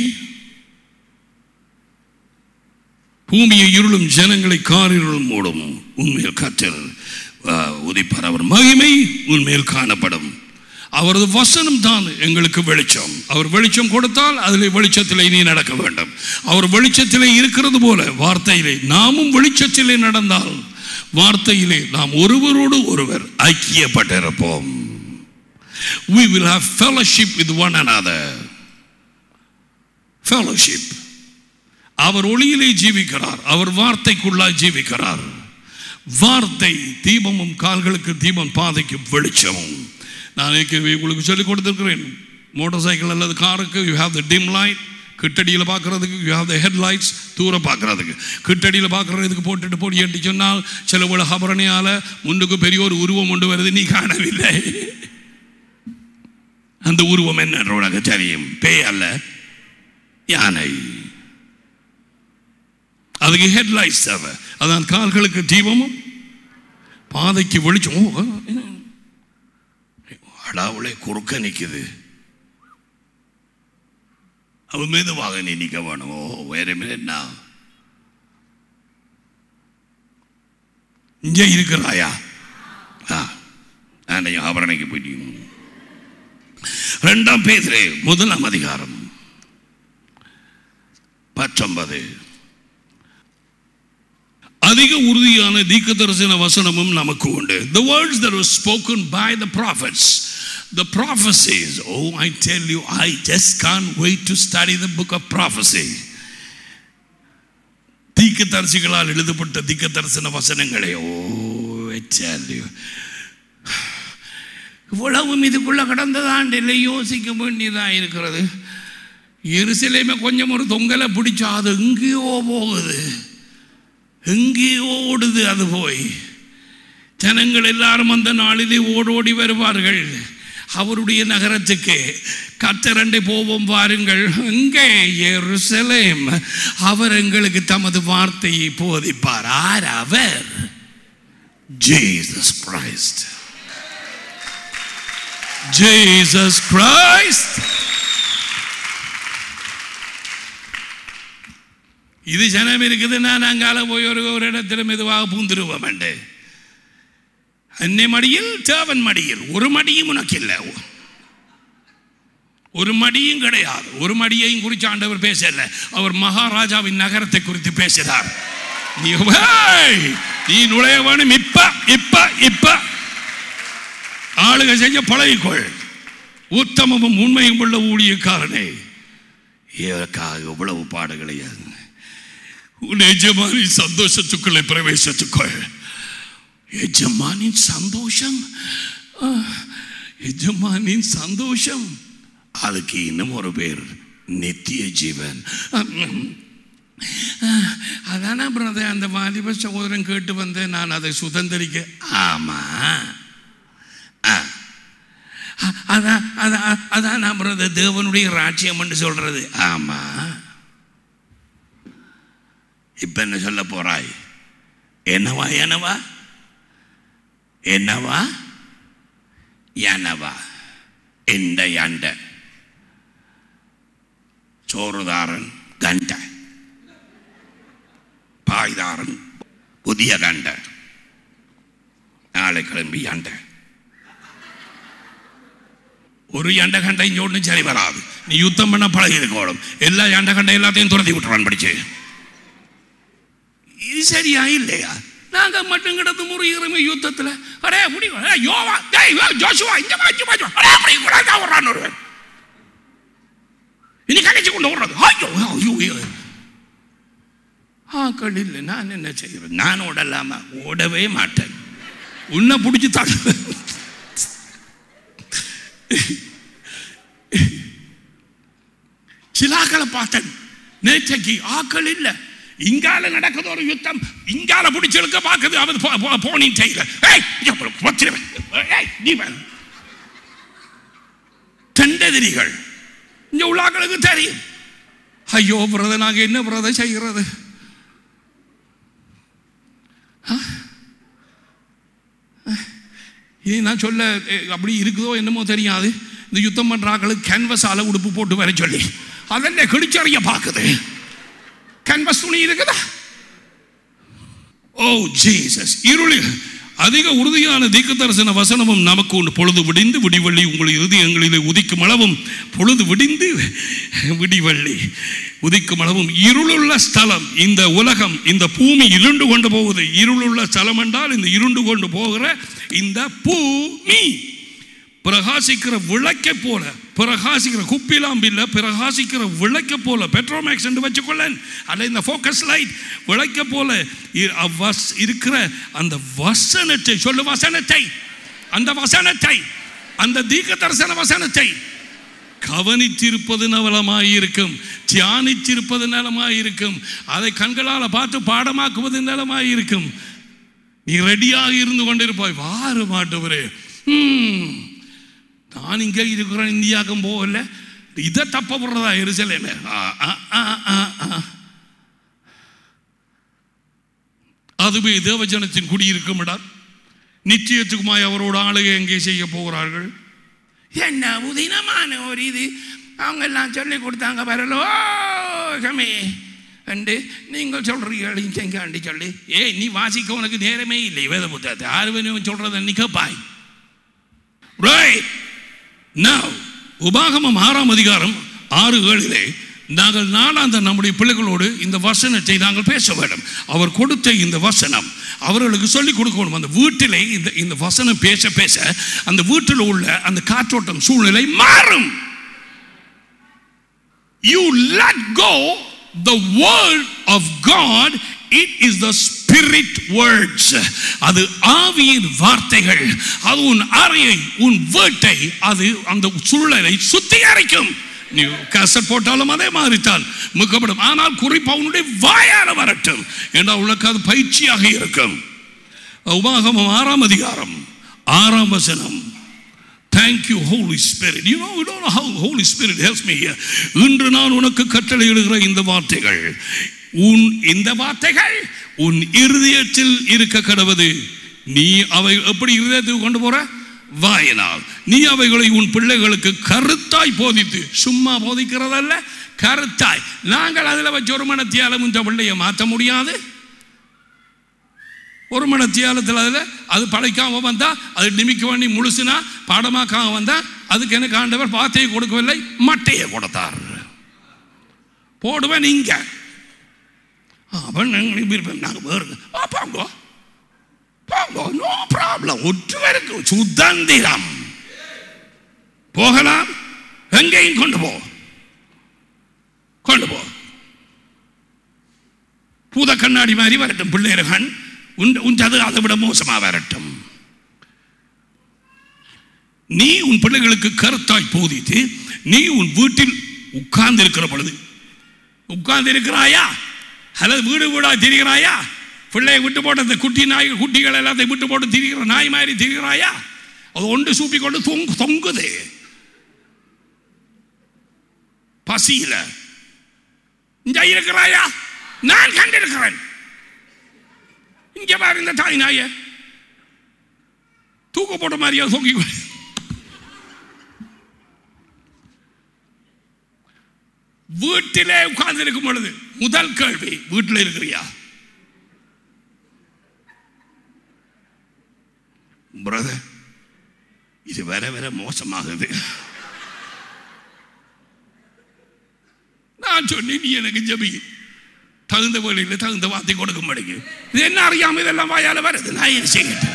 பூமியை இருளும் ஜனங்களை காரிருளும் மூடும் உண்மையில் கத்தர் உதிப்பார் அவர் மகிமை உண்மையில் காணப்படும் அவரது வசனம் தான் எங்களுக்கு வெளிச்சம் அவர் வெளிச்சம் கொடுத்தால் அதில் வெளிச்சத்திலே நீ நடக்க வேண்டும் அவர் வெளிச்சத்திலே இருக்கிறது போல வார்த்தையிலே நாமும் வெளிச்சத்திலே நடந்தால் வார்த்தையிலே நாம் ஒருவரோடு ஒருவர் ஐக்கியப்பட்டிருப்போம் we will have fellowship with one another fellowship அவர் ஒளியிலே ஜீவிக்கிறார் அவர் வார்த்தைக்குள்ளாய் ஜீவிக்கிறார் வார்த்தை தீபமும் கால்களுக்கு தீபம் பாதைக்கு வெளிச்சமும் நான் ஏற்கனவே உங்களுக்கு சொல்லிக் கொடுத்திருக்கிறேன் மோட்டார் சைக்கிள் அல்லது காருக்கு you have the dim light கிட்டடியில் பார்க்கறதுக்கு யூ ஹேவ் த ஹெட்லைட்ஸ் தூரம் பார்க்கறதுக்கு கிட்டடியில் பார்க்கறதுக்கு போட்டுட்டு போடி என்று சொன்னால் சில உள்ள ஹபரணையால் முன்னுக்கு பெரிய ஒரு உருவம் கொண்டு வருது நீ காணவில்லை அந்த உருவம் என்ன உனக்கு தெரியும் பேய் அல்ல யானை அதுக்கு ஹெட்லைட்ஸ் தேவை அதான் கால்களுக்கு தீபமும் பாதைக்கு வெளிச்சம் ஓ, என்ன? அடாவுளே குறுக்க நிக்குது அவன் மெதுவாக நீ நிக்க வேணும் ஓ வேற என்ன இங்கே இருக்கிறாயா ஆ நான் ஆபரணைக்கு போயிட்டீங்க ரெண்டாம் பேதிலே முதலாம் அதிகாரம் பத்தொன்பது அதிக உறுதியான தீர்க்க தரிசன வசனமும் நமக்கு உண்டு the words that were spoken by the prophets the prophecies oh i tell you i just can't wait to study the book of prophecy தீர்க்க தரிசிகளால் எழுதப்பட்ட தீர்க்க தரிசன வசனங்களே ஓ I tell you இவ்வளவும் இதுக்குள்ள கடந்ததாண்டு இல்லை யோசிக்க வேண்டியதாக இருக்கிறது எருசலேமே கொஞ்சம் ஒரு தொங்கலை பிடிச்சா அது எங்கேயோ போகுது எங்கேயோ ஓடுது அது போய் ஜனங்கள் எல்லாரும் அந்த நாளிலே ஓடோடி வருவார்கள் அவருடைய நகரத்துக்கு கத்தரண்டை போவோம் வாருங்கள் எங்கே எருசலேம் அவர் எங்களுக்கு தமது வார்த்தையை போதிப்பார் ஆர் அவர் ஜீசஸ் கிரைஸ்ட் ஜீசஸ் கிரைஸ்ட் இது ஜனம் இருக்குதுன்னா நாங்கால போய் ஒரு ஒரு இடத்துல மெதுவாக பூந்துருவோம் அன்னை மடியில் தேவன் மடியில் ஒரு மடியும் உனக்கு இல்லை ஒரு மடியும் கிடையாது ஒரு மடியையும் குறித்து ஆண்டவர் பேசல அவர் மகாராஜாவின் நகரத்தை குறித்து பேசுகிறார் நீ ஏய், நீ நுழைய வேணும் இப்ப இப்ப இப்ப ஆளுக செஞ்ச பழகிக்கொள் உத்தமமும் உண்மையும் உள்ள ஊழியக்காரனே இதற்காக இவ்வளவு பாடுகளை உன் எஜமானின் சந்தோஷத்துக்குள்ளே பிரவேசத்துக்குள் எஜமானின் சந்தோஷம் ஆ, எஜமானின் சந்தோஷம் அதுக்கு இன்னும் ஒரு பேர் நித்திய ஜீவன் அதான பிரதர் அந்த வாலிப சகோதரன் கேட்டு வந்தேன் நான் அதை சுதந்திரிக்க ஆமா ஆ. அ- அதான் அதான் அதான் நான் பிரதர் தேவனுடைய ராட்சியம் என்று சொல்றது ஆமா இப்ப என்ன சொல்ல போறாய் என்னவா என்னவா என்னவா எனவா எந்த யண்ட ചോറുതാറൻ ഗണ്ട പായ്താറൻ പുതിയ ഗണ്ട നാളെ കിളമ്പി യണ്ട ஒரு எண்ட கண்டை இங்கே ஒன்றும் சரி வராது நீ யுத்தம் பண்ண பழகி இருக்கணும் எல்லா எண்ட கண்டை எல்லாத்தையும் துரத்தி விட்டுறான் படிச்சு இது சரியா இல்லையா நாங்க மட்டும் கிடந்து முறிகிறோமே யுத்தத்துல அடே அப்படி ஏய், யோவா டேய் யோ, ஜோசுவா இந்த மாதிரி மாதிரி அடே அப்படி கூட தான் வர்றான் ஒருவன் இனி கழிச்சு கொண்டு ஓடுறது ஐயோ ஐயோ ஐயோ ஆக்கள் இல்லை நான் என்ன செய்வேன் நான் ஓடலாமா ஓடவே மாட்டேன் உன்னை பிடிச்சி தள்ள சிலாக்களை பார்த்தேன் நேற்றைக்கு ஆக்கள் இல்ல இங்கால நடக்குது ஒரு யுத்தம் இங்கால பிடிச்சிருக்க பார்க்குது அவர் போனி செய்யல ஏய் இங்க பாரு, வச்சிருவேன். ஏய், நீ வா. தெண்டெதிரிகள் இங்க உள்ளாக்களுக்கு தெரியும் ஐயோ பிரதர் நாங்க என்ன பிரதர் செய்கிறது ஆ? இனி நான் சொல்ல எ, அப்படி இருக்குதோ என்னமோ தெரியாது இந்த யுத்தம் பண்ற ஆக்களுக்கு கேன்வஸால உடுப்பு போட்டு வர சொல்லி அதெல்லாம் கிழிச்சறிய பார்க்குது கேன்வஸ் துணி இருக்குதா ஓ ஜீசஸ் இருளில் அதிக உறுதியான தீர்க்க தரிசன வசனமும் நமக்கு உண்டு பொழுது விடிந்து விடிவள்ளி உங்கள் இருதயங்களிலே உதிக்கும் அளவும் பொழுது விடிந்து விடிவள்ளி உதிக்கும் அளவும் இருளுள்ள ஸ்தலம் இந்த உலகம் இந்த பூமி இருண்டு கொண்டு போகுது இருளுள்ள ஸ்தலம் என்றால் இந்த இருண்டு கொண்டு போகிற இந்த பூமி பிரகாசிக்கிற விளக்கை போல பிரகாசிக்கிற குப்பிலாம்பில்ல பிரகாசிக்கிற விளக்கை போல பெட்ரோமேக்ஸ் என்று வச்சுக்கொள்ளேன் அல்ல இந்த ஃபோக்கஸ் லைட் விளக்கை போல இ- அவ்வஸ் இருக்கிற அந்த வசனத்தை சொல்லு வசனத்தை அந்த வசனத்தை அந்த தீர்க்க தரிசன வசனத்தை கவனித்திருப்பது நலமாயிருக்கும் தியானித்திருப்பது நலமாயிருக்கும் அதை கண்களால் பார்த்து பாடமாக்குவது நலமாயிருக்கும் நீ ரெடியாக இருந்து கொண்டிருப்பாய் வாரு மாட்டவரே ம், நான் இங்கே இருக்கிறேன் இந்தியாவுக்கும் போகல இதை தப்ப போடுறதா எருசலேமே ஆ, ஆ, ஆ, ஆ, ஆ. அதுவே தேவஜனத்தின் குடியிருக்கும் இடம் நிச்சயத்துக்குமாய் அவரோட ஆளுகை எங்கே செய்ய போகிறார்கள் என்ன உதினமான ஒரு இது அவங்க எல்லாம் சொல்லி கொடுத்தாங்க பரலோகமே என்று நீங்கள் சொல்றீர்கள் செங்காண்டி சொல்லி ஏய் நீ வாசிக்க உனக்கு நேரமே இல்லை வேத புத்தகத்தை ஆறுவனும் சொல்றதை நீ கேட்பாய் Right. Now, உபாகமம் ஆறாம் அதிகாரம் ஆறு ஏழிலே நாங்கள் நாளாந்த நம்முடைய பிள்ளைகளோடு இந்த வசனத்தை நாங்கள் பேச வேண்டும் அவர் கொடுத்த இந்த வசனம் அவர்களுக்கு சொல்லிக் கொடுக்கணும் அந்த வீட்டிலே இந்த இந்த வசனம் பேச பேச அந்த வீட்டில் உள்ள அந்த காற்றோட்டம் சூழ்நிலை மாறும் you let go the word of God it is the spirit words அது ஆவியின் வார்த்தைகள் அது உன் அறையை உன் வீட்டை அது அந்த சூழலை சுத்திகரிக்கும் நீ கசட் போட்டாலும் அதே மாதிரித்தான் முக்கப்படும் ஆனால் குறிப்பா உன்னுடைய வாயால வரட்டும் என்றால் உனக்கு அது பயிற்சியாக இருக்கும் உபாகமம் ஆறாம் அதிகாரம் ஆறாம் வசனம் Thank you, Holy Spirit. You know, you don't know how Holy Spirit helps me here. இன்று நான் உனக்கு கட்டளையிடுகிற இந்த வார்த்தைகள் உன் இந்த வார்த்தைகள் உன் இருதயத்தில் இருக்க கடவுது நீ அவை எப்படி இருதயத்துக்கு கொண்டு போற வாயினால் நீ அவைகளை உன் பிள்ளைகளுக்கு கருத்தாய் போதித்து சும்மா போதிக்கிறதல்ல கருத்தாய் நாங்கள் அதில் வச்சு ஒரு மனத்தியால இந்த பிள்ளையை மாற்ற முடியாது ஒரு மணி தியாலத்தில் அதில் அது படைக்காம வந்தா அது நிமிக்க வேண்டி முழுசுனா பாடமாக்காம வந்தா அதுக்கு எனக்கு ஆண்டவர் பாத்தையை கொடுக்கவில்லை மட்டையை கொடுத்தார் போடுவேன் இங்க அவன் நாங்கள் வேறு ஆ, போங்கோ போங்கோ நோ ப்ராப்ளம் ஒற்றுவருக்கு சுதந்திரம் போகலாம் எங்கேயும் கொண்டு போ கொண்டு போ பூத கண்ணாடி மாதிரி வரட்டும் பிள்ளைகள் உன் உன் அது அதை விட மோசமா வரட்டும் நீ உன் பிள்ளைகளுக்கு கருத்தாய் போதித்து நீ உன் வீட்டில் உட்கார்ந்து இருக்கிற பொழுது உட்கார்ந்து இருக்கிறாயா அல்லது வீடு வீடா திரிகிறாயா பிள்ளையை விட்டு போட்ட அந்த குட்டி நாய் குட்டிகள் எல்லாத்தையும் விட்டு போட்டு திரிகிற நாய் மாதிரி திரிகிறாயா அது ஒன்று சூப்பி கொண்டு தொங்கு தொங்குது பசியில இங்க இருக்கிறாயா நான் கண்டிருக்கிறேன் இங்க பாரு இந்த தாய் நாய தூக்க போட்ட மாதிரியா தூக்கி கொடு. வீட்டிலே உட்கார்ந்து இருக்கும் பொழுது முதல் கேள்வி வீட்டில் இருக்கிறியா பிரதர் இது வர வர மோசமாகுது நான் சொன்னேன் நீ எனக்கு ஜபி தகுந்த வழியில் தகுந்த வார்த்தை கொடுக்க மாட்டேங்குது இது என்ன அறியாம இதெல்லாம் வாயால வருது நான் என்ன செய்யட்டும்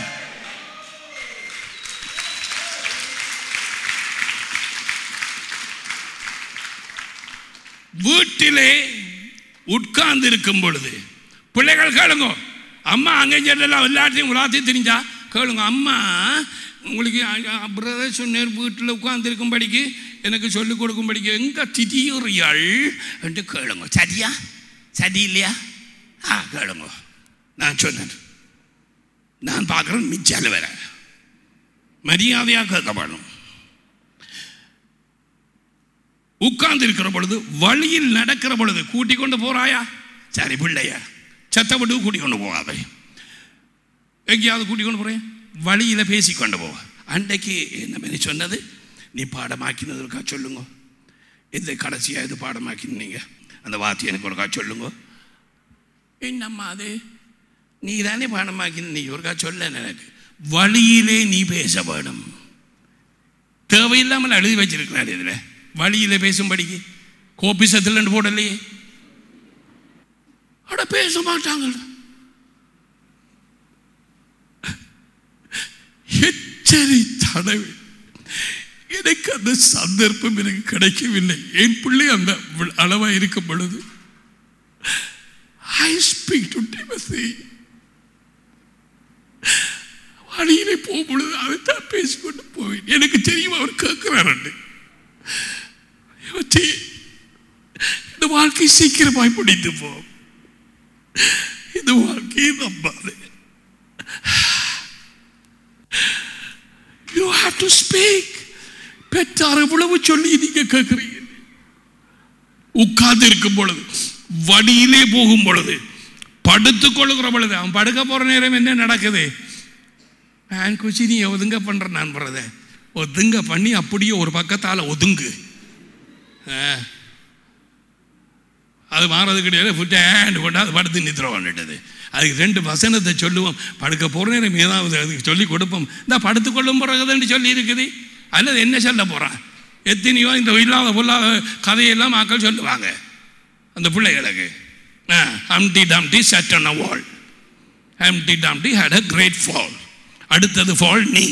வீட்டிலே உட்கார்ந்து இருக்கும் பொழுது பிள்ளைகள் கேளுங்க அம்மா அங்கே செல்லாம் எல்லாத்தையும் எல்லாத்தையும் தெரிஞ்சா கேளுங்க அம்மா உங்களுக்கு பிரதர் சொன்னார் வீட்டில் உட்கார்ந்து இருக்கும்படிக்கு எனக்கு சொல்லிக் கொடுக்கும்படிக்கு எங்க திடீரியல் என்று கேளுங்க சரியா சரி இல்லையா ஆ கேளுங்க நான் சொன்னேன் நான் பார்க்குறேன் மிச்சால வேற மரியாதையாக கேட்கப்படணும் உட்கார்ந்து இருக்கிற பொழுது வழியில் நடக்கிற பொழுது கூட்டிக் கொண்டு போறாயா சரி பிள்ளையா செத்த விட்டு கூட்டிக் கொண்டு போகாதே எங்கேயாவது கூட்டிக் கொண்டு போறேன் வழியில பேசி கொண்டு போவ அன்றைக்கு என்ன மாதிரி சொன்னது நீ பாடமாக்கினது இருக்கா சொல்லுங்க எந்த கடைசியா இது பாடமாக்கினீங்க அந்த வார்த்தை எனக்கு ஒருக்கா சொல்லுங்க என்னம்மா அது நீ தானே பாடமாக்கின நீ ஒருக்கா சொல்ல எனக்கு வழியிலே நீ பேச வேணும் தேவையில்லாமல் எழுதி வச்சிருக்கிறார் இதுல வழியில பேசும்படிக்கு கோபிசத்தில் போடலையே அட பேச மாட்டாங்க எத்தனை தடவை எனக்கு அந்த சந்தர்ப்பம் எனக்கு கிடைக்கவில்லை என் பிள்ளை அந்த அளவா இருக்கும் பொழுது ஐ ஸ்பீக் டு டிமசி வழியிலே போகும் பொழுது அதைத்தான் பேசிக்கொண்டு போவேன் எனக்கு தெரியும் அவர் கேட்கிறாரு இவற்றை இந்த வாழ்க்கை சீக்கிரமாய் முடிந்து போகும் இந்த வாழ்க்கையை நம்பாது யூ ஹாவ் டு ஸ்பீக் பெற்றார் எவ்வளவு சொல்லி நீங்க கேட்கிறீங்க உட்கார்ந்து இருக்கும் பொழுது வழியிலே போகும் பொழுது படுத்துக் கொள்ளுகிற பொழுது அவன் படுக்க போற நேரம் என்ன நடக்குது நான் குச்சி நீ ஒதுங்க பண்ற நான் பண்றத ஒதுங்க பண்ணி அப்படியே ஒரு பக்கத்தால ஒதுங்கு ஆ. அது மாறது கிடையாது ஃபுட் ஹேண்ட் போட்டு அது படுத்து நித்திர வந்துட்டது அதுக்கு ரெண்டு வசனத்தை சொல்லுவோம் படுக்க போகிற நேரம் ஏதாவது அதுக்கு சொல்லி கொடுப்போம் இந்த படுத்துக்கொள்ளும் பிறகுதுன்னு சொல்லி இருக்குது அல்லது என்ன சொல்ல போகிறான் எத்தனையோ இந்த இல்லாத பொல்லாத கதையெல்லாம் மக்கள் சொல்லுவாங்க அந்த பிள்ளைகளுக்கு Humpty Dumpty sat on wall Humpty Dumpty had a great fall அடுத்தது ஃபால் நீ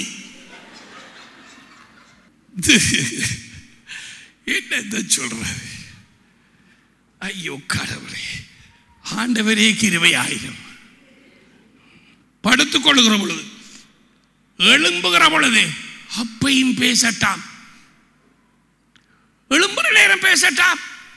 என்னத்தை சொல்றது ஐயோ கடவுளே ஆண்டவரே கிருபை ஆயிரம் படுத்துக் கொள்ளுகிற பொழுது எழும்புகிற பொழுது அப்பையும் பேசட்டாம் எழும்புற நேரம் பேசட்டாம்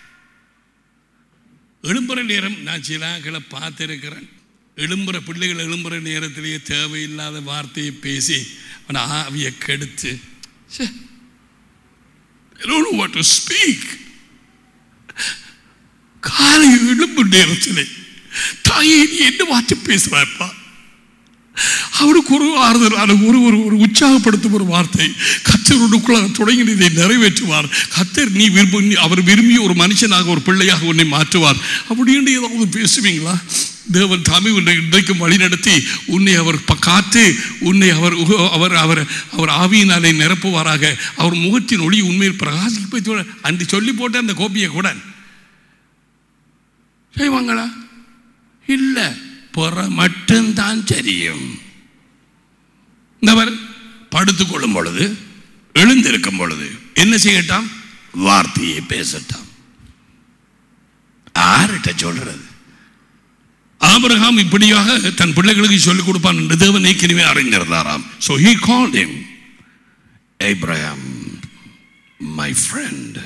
எழும்புற நேரம் நான் சிலாக்களை பார்த்திருக்கிறேன் எழும்புற பிள்ளைகள் எழும்புற நேரத்திலேயே தேவையில்லாத வார்த்தையை பேசி அவன் ஆவியை கெடுத்து ச்சே. I don't know what to speak. காலை எழும்பு நேரத்தில் தாயே நீ என்ன வார்த்தை பேசுறாப்பா அவருக்கு ஒரு ஆறுதலான ஒரு ஒரு ஒரு உற்சாகப்படுத்தும் ஒரு வார்த்தை கத்தருக்குள்ள தொடங்கி இதை நிறைவேற்றுவார் கத்தர் நீ விரும்ப நீ- அவர் விரும்பிய ஒரு மனுஷனாக ஒரு பிள்ளையாக உன்னை மாற்றுவார் அப்படின்னு ஏதாவது பேசுவீங்களா தேவன் தாமே உன்னை இன்றைக்கும் வழி நடத்தி உன்னை அவர் ப- காத்து உன்னை அவர் உக- அவர் அவர் அவர் ஆவியினாலே நிரப்புவாராக அவர் முகத்தின் ஒளி உண்மையில் பிரகாசிப்பை அன்று சொல்லி போட்ட அந்த கோப்பியை கூட செய்வாங்களா இல்ல புற மட்டும்தான் தெரியும் இந்தவர் படுத்துக் கொள்ளும் பொழுது எழுந்திருக்கும் பொழுது என்ன செய்யட்டாம் வார்த்தையை பேசட்டாம் ஆர்கிட்ட சொல்றது ஆபிரகாம் இப்படியாக தன் பிள்ளைகளுக்கு சொல்லிக் கொடுப்பான் என்று தேவன் ஏற்கனவே அறிந்திருந்தாராம் so he called him Abraham my friend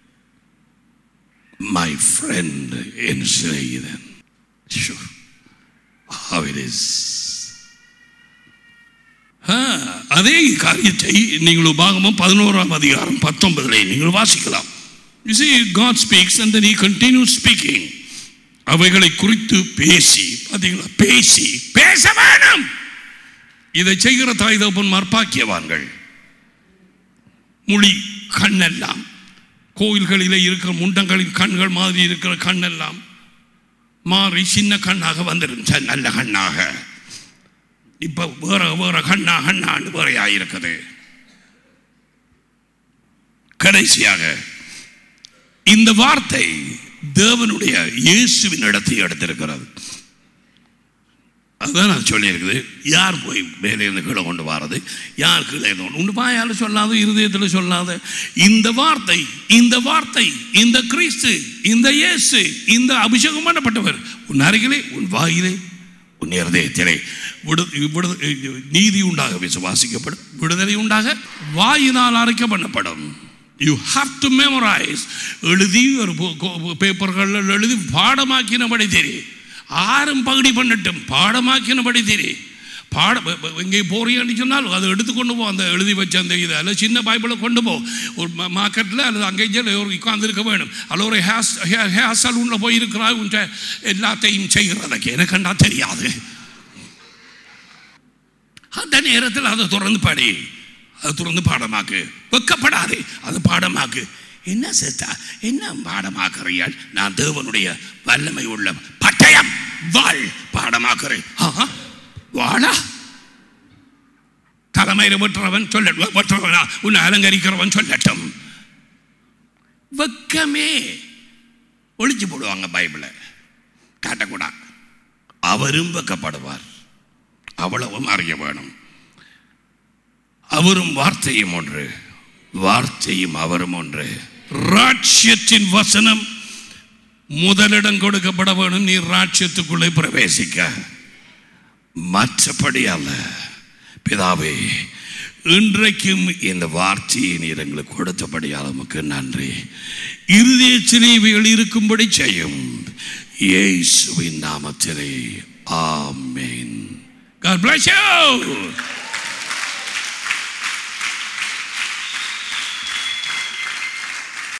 my friend என்று சிநேகிதன் Sure. How it is. ஆ, அதே காரியத்தை நீங்கள் உபாகமம் பதினோராம் அதிகாரம் பத்தொன்பதிலே நீங்கள் வாசிக்கலாம் You see, God speaks and then he continues speaking. அவைகளை குறித்து பேசி பார்த்தீங்களா பேசி பேச வேணும் இதை செய்கிற தாய் தகப்பன் மற்பாக்கியவான்கள் மொழி கண்ணெல்லாம் கோயில்களிலே இருக்கிற முண்டங்களின் கண்கள் மாதிரி இருக்கிற கண்ணெல்லாம் மாறி சின்ன கண்ணாக வந்துருந்துச்சு நல்ல கண்ணாக இப்ப வேற வேற கண்ணா கண்ணாண்டு வேறையா இருக்குது கடைசியாக இந்த வார்த்தை தேவனுடைய இயேசுவின் இடத்தை எடுத்திருக்கிறது அதான் நான் சொல்லியிருக்குது யார் போய் மேலே இருந்து கீழே கொண்டு வர்றது யார் கீழே இருந்து கொண்டு உண்டு வாயால் சொல்லாத இருதயத்தில் சொல்லாத இந்த வார்த்தை இந்த வார்த்தை இந்த கிறிஸ்து இந்த இயேசு இந்த அபிஷேகம் பண்ணப்பட்டவர் உன் அருகிலே உன் வாயிலே உன் இருதயத்திலே விடு விடு நீதி உண்டாக விசுவாசிக்கப்படும் விடுதலை உண்டாக வாயினால் அரைக்க பண்ணப்படும் யூ ஹாவ் டு மெமரைஸ் எழுதி ஒரு பேப்பர்களில் எழுதி பாடமாக்கினபடி தெரி ஆறும் பகுடி பண்ணட்டும் பாடமாக்கினபடி தெரி பாட எங்கே போறியான்னு சொன்னால் அதை எடுத்துக்கொண்டு போ அந்த எழுதி வச்ச அந்த இதை அல்ல சின்ன பைபிளை கொண்டு போ ஒரு மார்க்கெட்டில் அல்லது அங்கே ஒரு உட்கார்ந்து இருக்க வேணும் அல்ல ஒரு ஹேர் ஹேர் சலூனில் போய் இருக்கிறாய் உன்ட்ட எல்லாத்தையும் செய்கிறதுக்கு எனக்கு கண்டா தெரியாது அந்த நேரத்தில் அதை தொடர்ந்து படி அது தொடர்ந்து பாடமாக்கு வெக்கப்படாதே அது பாடமாக்கு என்ன சேத்தா என்ன பாடமாக்குறியால் நான் தேவனுடைய வல்லமை உள்ள பட்டயம் வாழ் பாடமாக்குறேன் ஆஹா, வாழா தலைமையில் வெட்டுறவன் சொல்ல வெட்டுறவனா உன்னை அலங்கரிக்கிறவன் சொல்லட்டும் வெக்கமே ஒழிச்சு போடுவாங்க பைபிளை காட்டக்கூடாது அவரும் வெக்கப்படுவார் அவ்வளவும் அறிய வேணும் அவரும் வார்த்தையும் ஒன்று வார்த்தையும் அவரும் ஒன்று ராட்சியத்தின் வசனம் முதலிடம் கொடுக்கப்பட வேணும் நீ ராட்சியத்துக்குள்ளே பிரவேசிக்க மற்றபடி அல்ல பிதாவே இன்றைக்கும் இந்த வார்த்தையை நீர் எங்களுக்கு கொடுத்தபடியால் நமக்கு நன்றி இருதயத்திலே இவைகள் இருக்கும்படி செய்யும் இயேசுவின் நாமத்திலே ஆமென் God bless you.